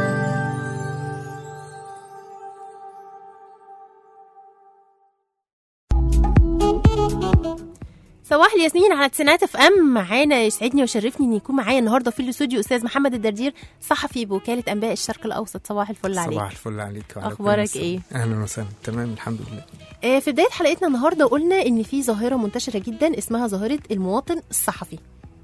Speaker 6: صباح الياسمين على تسعينات اف ام معانا يسعدني ويشرفني ان يكون معايا النهارده في الاستوديو استاذ محمد الدردير صحفي بوكاله انباء الشرق الاوسط صباح الفل عليك
Speaker 13: صباح الفل عليك وعلى كل
Speaker 6: أخبارك
Speaker 13: مساء.
Speaker 6: إيه؟
Speaker 13: اهلا وسهلا تمام الحمد لله
Speaker 6: آه، في بدايه حلقتنا النهارده قلنا ان في ظاهره منتشره جدا اسمها ظاهره المواطن الصحفي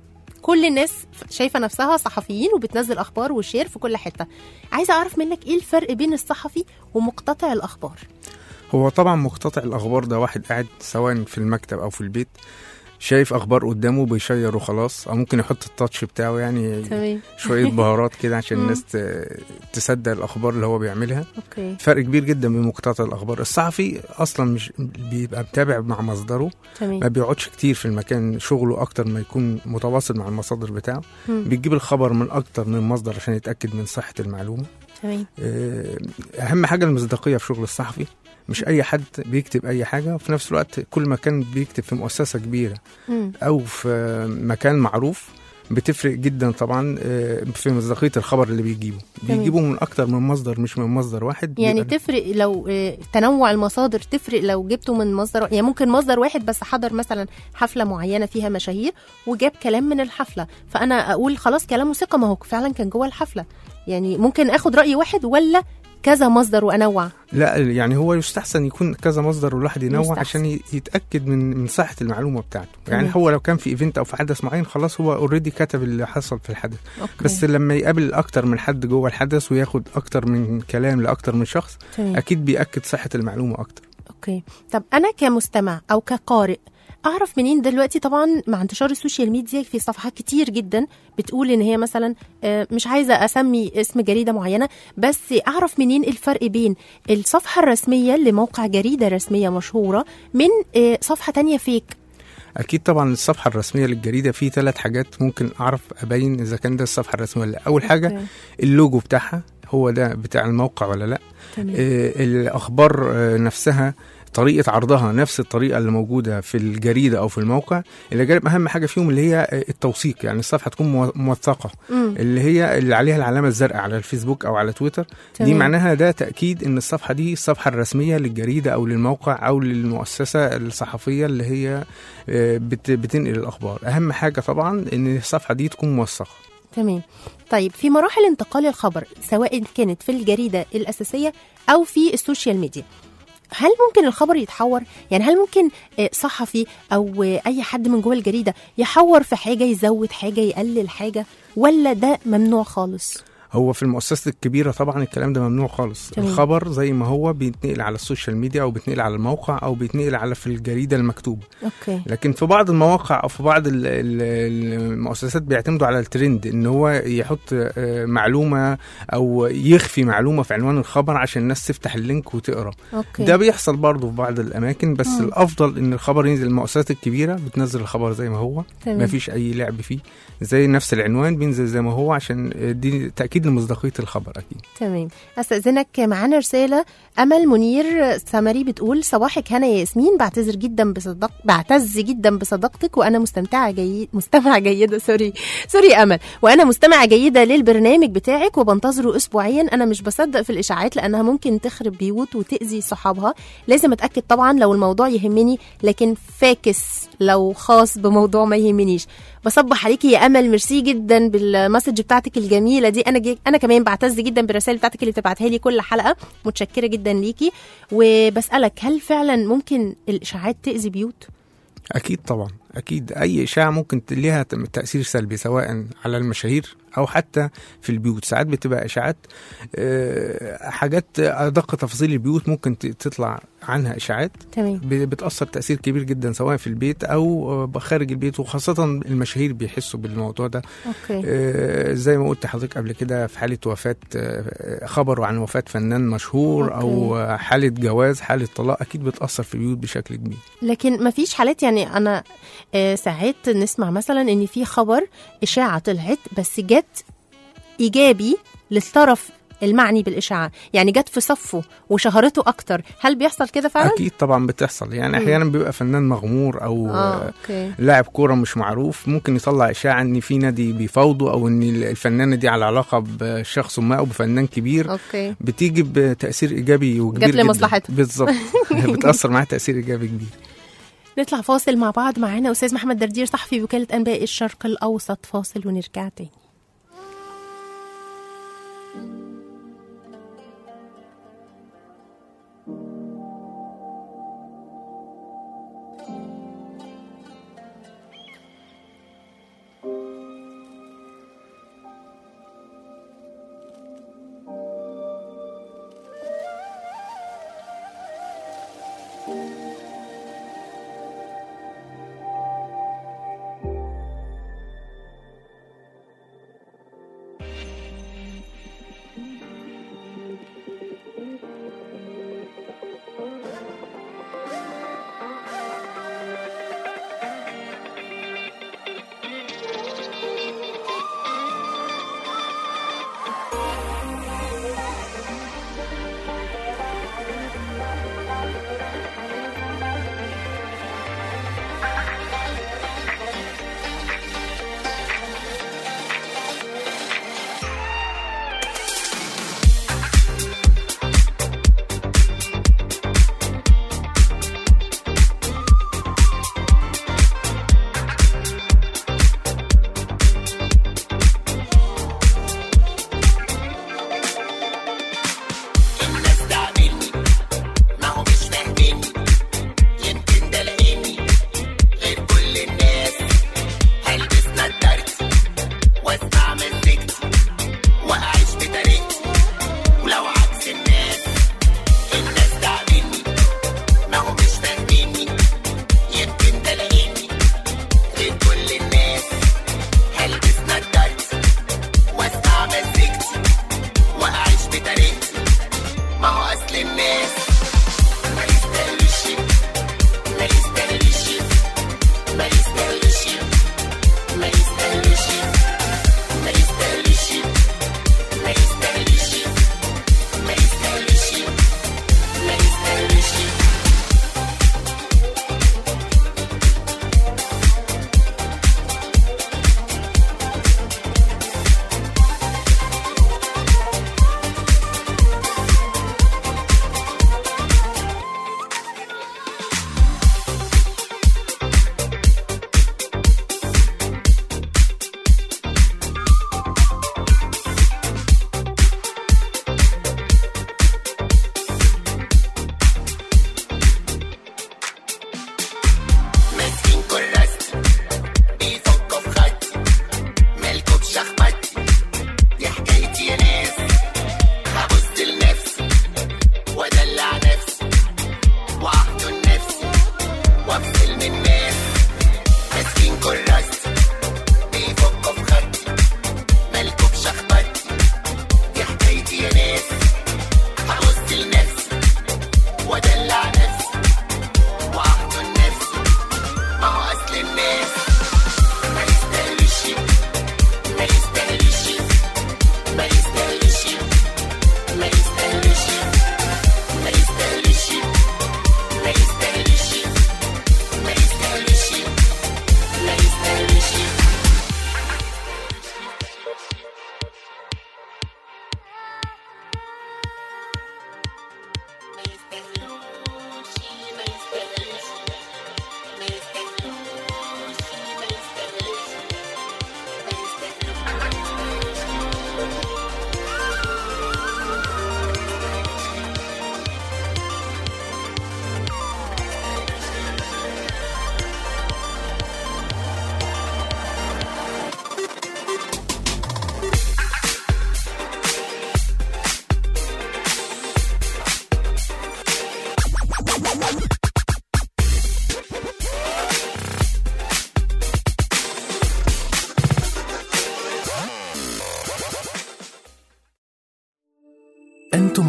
Speaker 6: كل الناس شايفه نفسها صحفيين وبتنزل اخبار وشير في كل حته عايزه اعرف منك ايه الفرق بين الصحفي ومقتطع الاخبار
Speaker 13: هو طبعا مقتطع الاخبار ده واحد قاعد سواء في المكتب او في البيت شايف اخبار قدامه بيشير وخلاص او ممكن يحط التاتش بتاعه يعني
Speaker 6: تمام.
Speaker 13: شويه بهارات كده عشان
Speaker 6: مم.
Speaker 13: الناس ت- تصدق الاخبار اللي هو بيعملها
Speaker 6: اوكي
Speaker 13: فرق كبير جدا بين مقتطع الاخبار الصحفي اصلا مش بيبقى متابع مع مصدره
Speaker 6: تمام.
Speaker 13: ما بيقعدش كتير في المكان شغله اكتر ما يكون متواصل مع المصادر بتاعه
Speaker 6: مم.
Speaker 13: بيجيب الخبر من اكتر من مصدر عشان يتاكد من صحه المعلومه
Speaker 6: تمام
Speaker 13: آه، اهم حاجه المصداقيه في شغل الصحفي مش اي حد بيكتب اي حاجه وفي نفس الوقت كل ما كان بيكتب في مؤسسه كبيره
Speaker 6: مم.
Speaker 13: او في مكان معروف بتفرق جدا طبعا آه، في مصداقيه الخبر اللي بيجيبه
Speaker 6: تمام.
Speaker 13: بيجيبه من اكتر من مصدر مش من مصدر واحد
Speaker 6: يعني
Speaker 13: بيبقى-
Speaker 6: تفرق لو آه، تنوع المصادر تفرق لو جبته من مصدر يعني ممكن مصدر واحد بس حضر مثلا حفله معينه فيها مشاهير وجاب كلام من الحفله فانا اقول خلاص كلامه ثقه ما هو فعلا كان جوه الحفله يعني ممكن اخد راي واحد ولا كذا مصدر وانوع
Speaker 13: لا يعني هو يستحسن يكون كذا مصدر والواحد ينوع
Speaker 6: يستحسن.
Speaker 13: عشان ي- يتاكد من من صحه المعلومه بتاعته يعني
Speaker 6: تمام.
Speaker 13: هو لو كان في ايفنت او في حدث معين خلاص هو اوريدي كتب اللي حصل في الحدث
Speaker 6: أوكي.
Speaker 13: بس لما يقابل اكتر من حد جوه الحدث وياخد اكتر من كلام لاكتر من شخص
Speaker 6: تمام.
Speaker 13: اكيد بياكد صحه المعلومه اكتر
Speaker 6: اوكي طب انا كمستمع او كقارئ اعرف منين دلوقتي طبعا مع انتشار السوشيال ميديا في صفحات كتير جدا بتقول ان هي مثلا آه، مش عايزه اسمي اسم جريده معينه بس اعرف منين الفرق بين الصفحه الرسميه لموقع جريده رسميه مشهوره من آه، صفحه تانية فيك
Speaker 13: اكيد طبعا الصفحه الرسميه للجريده في ثلاث حاجات ممكن اعرف ابين اذا كان ده الصفحه الرسميه ولا لا اول حاجه
Speaker 6: أوكي.
Speaker 13: اللوجو بتاعها هو ده بتاع الموقع ولا لا
Speaker 6: تمام.
Speaker 13: آه الاخبار آه نفسها طريقه عرضها نفس الطريقه اللي موجوده في الجريده او في الموقع اللي جانب اهم حاجه فيهم اللي هي آه، التوثيق يعني الصفحه تكون مو- موثقه
Speaker 6: مم.
Speaker 13: اللي هي اللي عليها العلامه الزرقاء على الفيسبوك او على تويتر دي
Speaker 6: تمام.
Speaker 13: معناها ده تاكيد ان الصفحه دي الصفحه الرسميه للجريده او للموقع او للمؤسسه الصحفيه اللي هي آه، بت- بتنقل الاخبار اهم حاجه طبعا ان الصفحه دي تكون موثقه
Speaker 6: تمام طيب في مراحل انتقال الخبر سواء كانت في الجريدة الأساسية أو في السوشيال ميديا هل ممكن الخبر يتحور؟ يعني هل ممكن آه، صحفي أو آه، أي حد من جوه الجريدة يحور في حاجة يزود حاجة يقلل حاجة ولا ده ممنوع خالص؟
Speaker 13: هو في المؤسسات الكبيرة طبعا الكلام ده ممنوع خالص
Speaker 6: تمام.
Speaker 13: الخبر زي ما هو بيتنقل على السوشيال ميديا أو بيتنقل على الموقع أو بيتنقل على في الجريدة المكتوبة
Speaker 6: أوكي
Speaker 13: لكن في بعض المواقع او في بعض ال- ال- المؤسسات بيعتمدوا على الترند ان هو يحط آه، معلومه او يخفي معلومه في عنوان الخبر عشان الناس تفتح اللينك وتقرا
Speaker 6: أوكي
Speaker 13: ده بيحصل برضه في بعض الاماكن بس
Speaker 6: مم.
Speaker 13: الافضل ان الخبر ينزل المؤسسات الكبيره بتنزل الخبر زي ما هو
Speaker 6: تمام.
Speaker 13: ما فيش اي لعب فيه زي نفس العنوان بينزل زي ما هو عشان دي تاكيد لمصداقيه الخبر اكيد
Speaker 6: تمام استاذنك معانا رساله امل منير سمري بتقول صباحك هنا يا ياسمين بعتذر جدا بصدق بعتز جدا بصداقتك وانا مستمتعه جيد مستمعه جيده سوري سوري يا امل وانا مستمعه جيده للبرنامج بتاعك وبنتظره اسبوعيا انا مش بصدق في الاشاعات لانها ممكن تخرب بيوت وتاذي صحابها لازم اتاكد طبعا لو الموضوع يهمني لكن فاكس لو خاص بموضوع ما يهمنيش بصبح عليكي يا امل ميرسي جدا بالمسج بتاعتك الجميله دي انا جي انا كمان بعتز جدا بالرسائل بتاعتك اللي بتبعتها لي كل حلقه متشكره جدا ليكي وبسالك هل فعلا ممكن الاشاعات تاذي بيوت
Speaker 13: اكيد طبعا اكيد اي اشاعه ممكن ت- ليها تم- تاثير سلبي سواء على المشاهير او حتى في البيوت ساعات بتبقى اشاعات آه، حاجات ادق تفاصيل البيوت ممكن ت- تطلع عنها اشاعات
Speaker 6: تمام
Speaker 13: ب- بتاثر تاثير كبير جدا سواء في البيت او آه، خارج البيت وخاصه المشاهير بيحسوا بالموضوع ده
Speaker 6: اوكي
Speaker 13: آه، زي ما قلت لحضرتك قبل كده في حاله وفاه آه، خبر عن وفاه فنان مشهور او
Speaker 6: أوكي.
Speaker 13: آه، حاله جواز حاله طلاق اكيد بتاثر في البيوت بشكل كبير
Speaker 6: لكن ما فيش حالات يعني انا آه، ساعات نسمع مثلا ان في خبر اشاعه طلعت بس جت ايجابي للطرف المعني بالاشاعه يعني جت في صفه وشهرته اكتر هل بيحصل كده فعلا
Speaker 13: اكيد طبعا بتحصل يعني
Speaker 6: مم.
Speaker 13: احيانا بيبقى فنان مغمور او
Speaker 6: اه
Speaker 13: آه،
Speaker 6: اوكي
Speaker 13: لاعب كوره مش معروف ممكن يطلع اشاعه ان في نادي بيفاوضه او ان الفنانه دي على علاقه بشخص ما او بفنان كبير
Speaker 6: اوكي
Speaker 13: بتيجي بتاثير ايجابي وكبير
Speaker 6: جت
Speaker 13: جدا.
Speaker 6: لمصلحته.
Speaker 13: بالظبط بتاثر معاه تاثير ايجابي كبير
Speaker 6: نطلع فاصل مع بعض معانا استاذ محمد دردير صحفي وكاله انباء الشرق الاوسط فاصل ونرجع تاني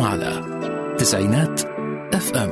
Speaker 1: على تسعينات اف ام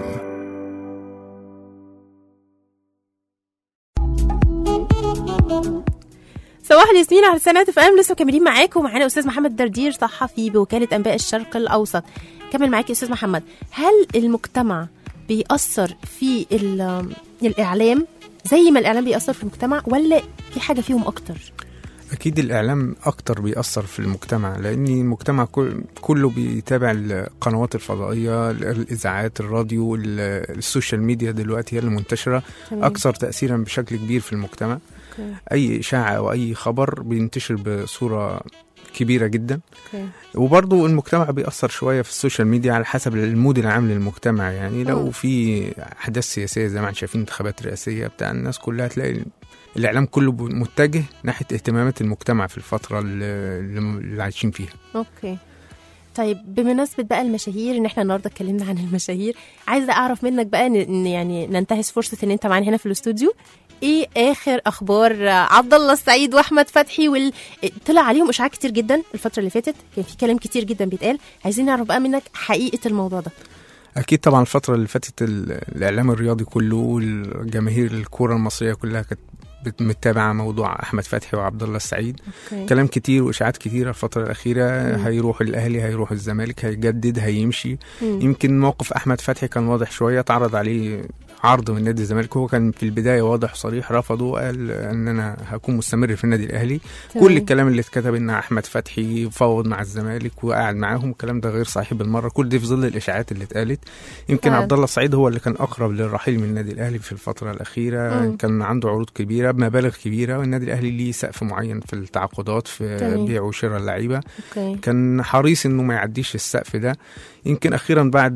Speaker 6: صباح الياسمين على سنة اف ام لسه مكملين معاكم معانا استاذ محمد دردير صحفي بوكالة انباء الشرق الاوسط كمل معاك يا استاذ محمد هل المجتمع بيأثر في ال- الاعلام زي ما الاعلام بيأثر في المجتمع ولا في حاجة فيهم اكتر
Speaker 13: اكيد الاعلام اكتر بيأثر في المجتمع لان المجتمع كل- كله بيتابع القنوات الفضائيه الاذاعات الراديو ال- السوشيال ميديا دلوقتي هي اللي منتشره
Speaker 6: تمام.
Speaker 13: اكثر تاثيرا بشكل كبير في المجتمع
Speaker 6: أوكي.
Speaker 13: اي اشاعه او اي خبر بينتشر بصوره كبيره جدا
Speaker 6: أوكي.
Speaker 13: وبرضه المجتمع بيأثر شوية في السوشيال ميديا على حسب المود العام للمجتمع يعني لو
Speaker 6: مم.
Speaker 13: في أحداث سياسية زي ما احنا شايفين انتخابات رئاسية بتاع الناس كلها تلاقي الإعلام كله متجه ناحية اهتمامات المجتمع في الفترة اللي, اللي عايشين فيها
Speaker 6: اوكي طيب بمناسبة بقى المشاهير ان احنا النهارده اتكلمنا عن المشاهير عايزة اعرف منك بقى ان إن يعني ننتهز فرصة ان انت معانا هنا في الاستوديو ايه اخر اخبار عبد الله السعيد واحمد فتحي وال... طلع عليهم اشاعات كتير جدا الفترة اللي فاتت كان في كلام كتير جدا بيتقال عايزين نعرف بقى منك حقيقة الموضوع ده
Speaker 13: أكيد طبعا الفترة اللي فاتت ال- الإعلام الرياضي كله والجماهير الكرة المصرية كلها كانت بت- متابعة موضوع أحمد فتحي وعبد الله السعيد
Speaker 6: أوكي.
Speaker 13: كلام كتير وإشاعات كتيرة الفترة الأخيرة
Speaker 6: مم.
Speaker 13: هيروح الأهلي هيروح الزمالك هيجدد هيمشي
Speaker 6: مم.
Speaker 13: يمكن موقف أحمد فتحي كان واضح شوية اتعرض عليه عرض من نادي الزمالك هو كان في البداية واضح صريح رفضه وقال أن أنا هكون مستمر في النادي الأهلي
Speaker 6: تمام.
Speaker 13: كل الكلام اللي اتكتب ان احمد فتحي فوض مع الزمالك وقعد معاهم الكلام ده غير صحيح بالمره كل دي في ظل الاشاعات اللي اتقالت يمكن
Speaker 6: فعلا.
Speaker 13: عبد الله السعيد هو اللي كان اقرب للرحيل من النادي الاهلي في الفتره الاخيره
Speaker 6: مم.
Speaker 13: كان عنده عروض كبيره بمبالغ كبيره والنادي الاهلي ليه سقف معين في التعاقدات في
Speaker 6: تمام.
Speaker 13: بيع وشراء اللعيبه
Speaker 6: اوكي
Speaker 13: كان حريص انه ما يعديش السقف ده يمكن اخيرا بعد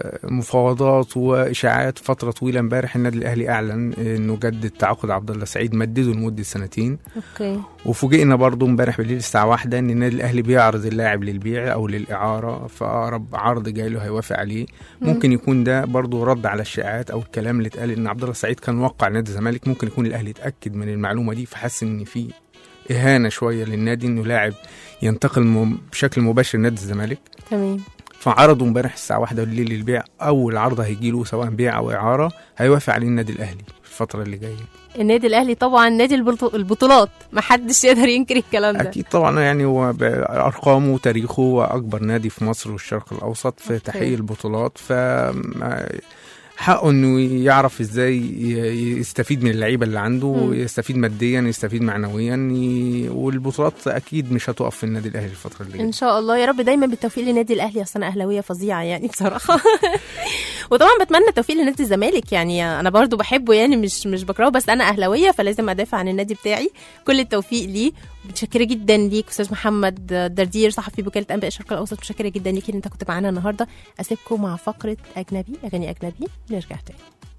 Speaker 13: مفاوضات واشاعات فتره طويله امبارح النادي الاهلي اعلن انه جدد تعاقد عبد الله السعيد مدده لمده سنتين
Speaker 6: اوكي
Speaker 13: وفوجئنا برضو امبارح بالليل الساعة واحدة ان النادي الاهلي بيعرض اللاعب للبيع او للاعارة فاقرب عرض جاي له هيوافق عليه
Speaker 6: مم.
Speaker 13: ممكن يكون ده برضو رد على الشائعات او الكلام اللي اتقال ان عبد الله السعيد كان وقع نادي الزمالك ممكن يكون الاهلي اتاكد من المعلومة دي فحس ان في اهانة شوية للنادي انه لاعب ينتقل م- بشكل مباشر نادي الزمالك
Speaker 6: تمام
Speaker 13: فعرضوا امبارح الساعة واحدة بالليل للبيع اول عرض هيجيله سواء بيع او اعارة هيوافق عليه النادي الاهلي في الفترة اللي جاية
Speaker 6: النادي الاهلي طبعا نادي البطو- البطولات محدش يقدر ينكر الكلام ده
Speaker 13: اكيد طبعا يعني هو بارقامه وتاريخه هو اكبر نادي في مصر والشرق الاوسط في
Speaker 6: أوكي.
Speaker 13: تحقيق البطولات ف ما- حقه انه يعرف ازاي ي- يستفيد من اللعيبه اللي عنده
Speaker 6: مم.
Speaker 13: يستفيد ماديا يستفيد معنويا ي- والبطولات اكيد مش هتقف في النادي الاهلي الفتره اللي
Speaker 6: ان
Speaker 13: جايه
Speaker 6: شاء الله يا رب دايما بالتوفيق لنادي الاهلي اصل انا اهلاويه فظيعه يعني بصراحه وطبعا بتمنى التوفيق لنادي الزمالك يعني انا برضو بحبه يعني مش مش بكرهه بس انا اهلاويه فلازم ادافع عن النادي بتاعي كل التوفيق ليه متشكره جدا ليك استاذ محمد دردير صحفي وكاله انباء الشرق الاوسط متشكره جدا ليك ان انت كنت معانا النهارده اسيبكم مع فقره اجنبي اغاني اجنبي نرجع تاني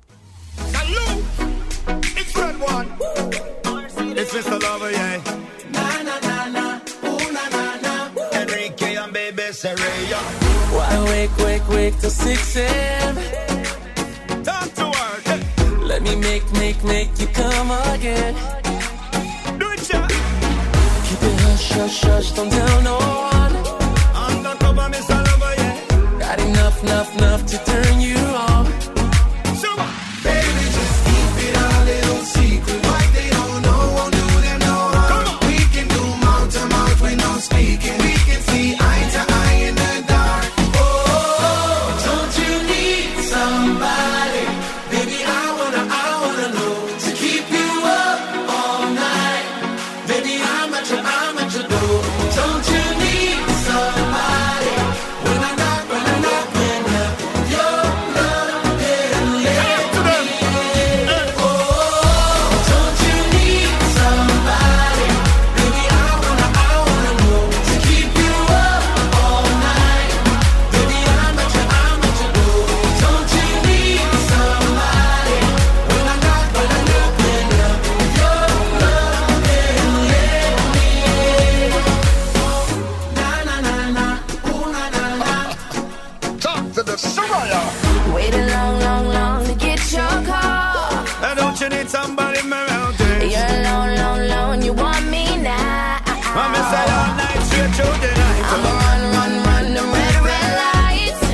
Speaker 10: It's red one. It's Mr. Lover, yeah. Na na na na, ooh na na na. Enrique and baby Sereya.
Speaker 14: Why wake, wake, wake till 6 a.m.
Speaker 10: Time to work.
Speaker 14: Let me make, make, make you come again.
Speaker 10: Do it, yeah.
Speaker 14: Keep it hush, hush, hush, don't tell no one.
Speaker 10: Undercover, Mr. Lover, yeah.
Speaker 14: Got enough, enough, enough to turn you on.
Speaker 10: So, baby, just keep it a little secret. Like they don't know, won't do them no harm. We can do mouth to mouth with no speaking. We can see eye to eye in the dark. Oh,
Speaker 14: Don't you need somebody?
Speaker 10: baby, I wanna, I wanna know to keep you up all night. Baby, I'm at your, I'm at your door.
Speaker 14: Don't you need somebody?
Speaker 10: When I knock, when I knock, when I your love can let me in. Oh,
Speaker 14: Don't you need somebody?
Speaker 10: baby, I wanna, I wanna know to keep you up all night. Baby, I'm at your, I'm at your door.
Speaker 14: Don't you need somebody?
Speaker 10: When I knock, when I knock, when I your love can let me in. Na na na na, ooh na na na. Talk to the Soraya.
Speaker 9: Waited long, long, long to get your call.
Speaker 10: And don't you need somebody around there?
Speaker 9: You're alone, alone, alone. You want me now?
Speaker 10: I'm inside all night, straight through the night.
Speaker 9: I'ma run, run, run the red, red lights.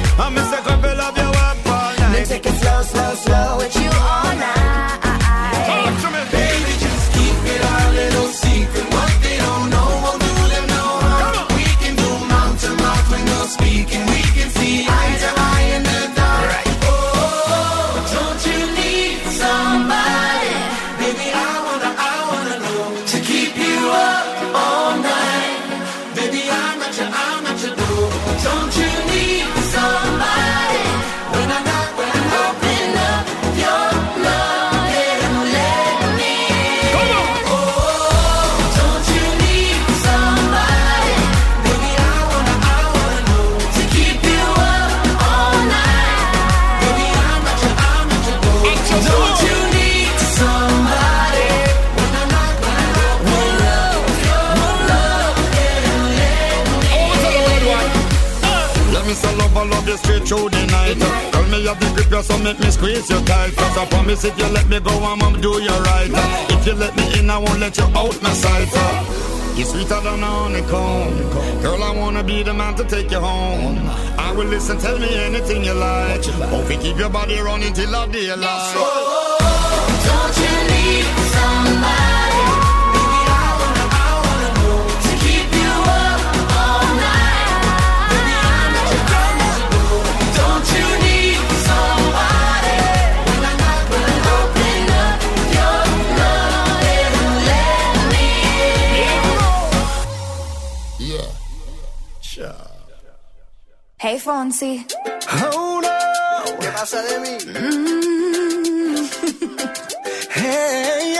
Speaker 15: through the night. Tell me you the grip, you so make me squeeze you tight. Cause I promise if you let me go, I'ma do you right. If you let me in, I won't let you out my sight. You're sweeter than a honeycomb. Girl, I wanna be the man to take you home. I will listen, tell me anything you like. Hope you keep your body running till the daylight.
Speaker 9: Don't you need somebody? Baby, I wanna, I wanna know to keep you up all night. Baby, I'm not your girl, let you go. Don't you need somebody? When I knock, when I open up your love and let me in.
Speaker 11: Yeah. Sure.
Speaker 16: Hey, Fonsi.
Speaker 12: Oh no. ¿Qué pasa de mí? hey,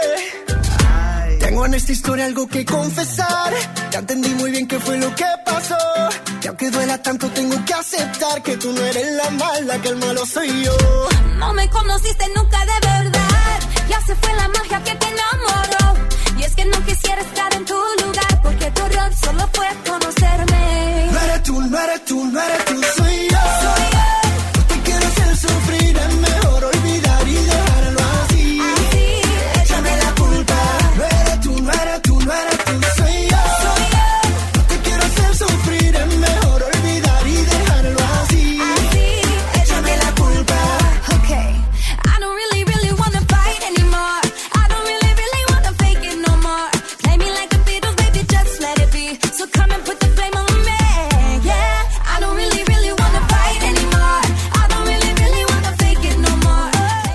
Speaker 12: yeah. Tengo en esta historia algo que confesar. Ya entendí muy bien qué fue lo que pasó. Y aunque duela tanto, tengo que aceptar que tú no eres la mala, que el malo soy yo.
Speaker 9: No me conociste nunca de verdad. Ya se fue la magia que te enamoró. Y es que no quisiera estar en tu lugar. Porque tu error solo fue conocerme.
Speaker 12: No eres tú, no eres tú, no eres tú, soy yo. No te quiero hacer sufrir, es mejor olvidar y dejarlo así. Échame la culpa. No eres tú, no eres tú, no eres tú, soy yo. No te quiero hacer sufrir, es mejor olvidar y dejarlo así. Échame la culpa.
Speaker 9: Okay. I don't really, really wanna fight anymore. I don't really, really wanna fake it no more. Play me like the Beatles, baby, just let it be. So come and put the flame on me. Yeah. I don't really, really wanna fight anymore. I don't really, really wanna fake it no more.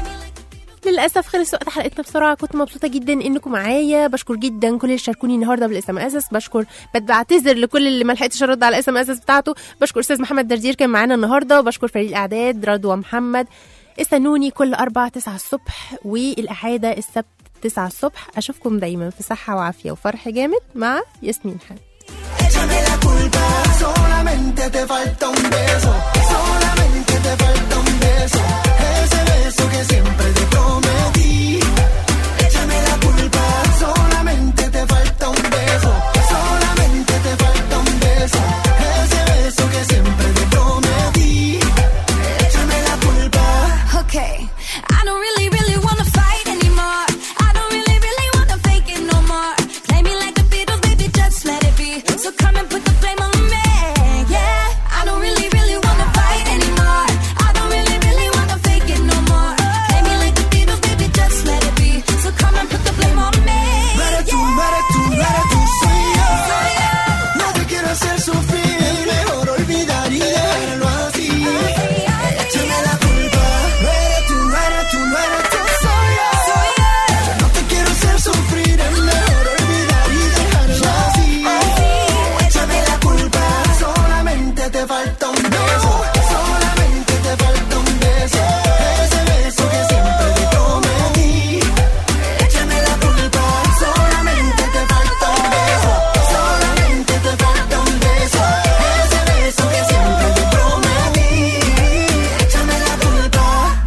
Speaker 6: للاسف خلص وقت حلقتنا بسرعه كنت مبسوطه جدا انكم معايا بشكر جدا كل اللي شاركوني النهارده بالاس ام اس بشكر بت- بعتذر لكل اللي ما لحقتش ارد على الاس ام اس بتاعته بشكر استاذ محمد دردير كان معانا النهارده وبشكر فريق الاعداد رضوى محمد استنوني كل أربعة تسعة الصبح والإعادة السبت تسعة الصبح أشوفكم دايما في صحة وعافية وفرح جامد مع ياسمين حامد
Speaker 12: Échame la culpa. Solamente te falta un beso. Solamente te falta un beso. Ese beso que siempre te prometí. Échame la culpa. Solamente te falta un beso. Solamente te falta un beso. Ese beso que siempre te prometí. Échame la culpa.
Speaker 9: Okay. I don't really, really wanna fight anymore. I don't really, really wanna fake it no more. Play me like the Beatles, baby, just let it be. So come and put the flame on me. Yeah. I don't really, really wanna fight anymore. I don't really, really wanna fake it no more. Play me like the Beatles, baby, just let it be. So come and put the flame on me.
Speaker 12: No eres tú, no eres tú, no eres tú, soy yo. No te quiero hacer sufrir, es mejor olvidar y dejarlo así. Échame la culpa. No eres tú, no eres tú, no eres tú, soy yo. No te quiero hacer sufrir, es mejor olvidar y dejarlo así. Échame la culpa. Solamente te falta un beso. Solamente te falta un beso. Ese beso que siempre te prometí. Échame la culpa, solamente te falta un beso, solamente te falta un beso, ese beso que siempre te prometí. Échame la culpa.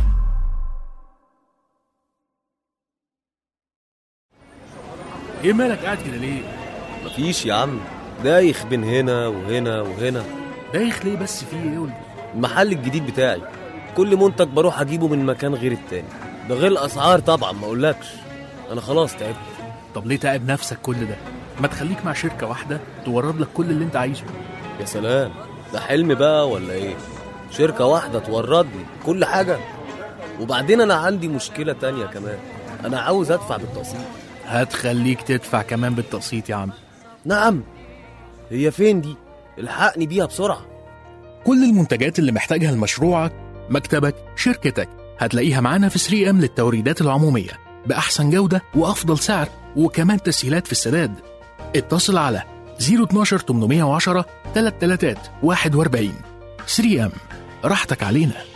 Speaker 1: ايه مالك قاعد كده ليه؟
Speaker 2: مفيش يا عم دايخ بين هنا وهنا وهنا
Speaker 1: دايخ ليه بس في ايه قول
Speaker 2: المحل الجديد بتاعي كل منتج بروح اجيبه من مكان غير التاني ده غير الاسعار طبعا ما اقولكش انا خلاص تعبت
Speaker 1: طب ليه تعب نفسك كل ده؟ ما تخليك مع شركة واحدة تورد لك كل اللي انت عايزه
Speaker 2: يا سلام ده حلم بقى ولا ايه شركة واحدة توردني كل حاجة وبعدين انا عندي مشكلة تانية كمان انا عاوز ادفع بالتقسيط
Speaker 1: هتخليك تدفع كمان بالتقسيط يا عم
Speaker 2: نعم هي فين دي الحقني بيها بسرعة
Speaker 1: كل المنتجات اللي محتاجها لمشروعك مكتبك شركتك هتلاقيها معانا في 3 ام للتوريدات العمومية بأحسن جودة وأفضل سعر وكمان تسهيلات في السداد اتصل على 012 810 33 41 3 ام راحتك علينا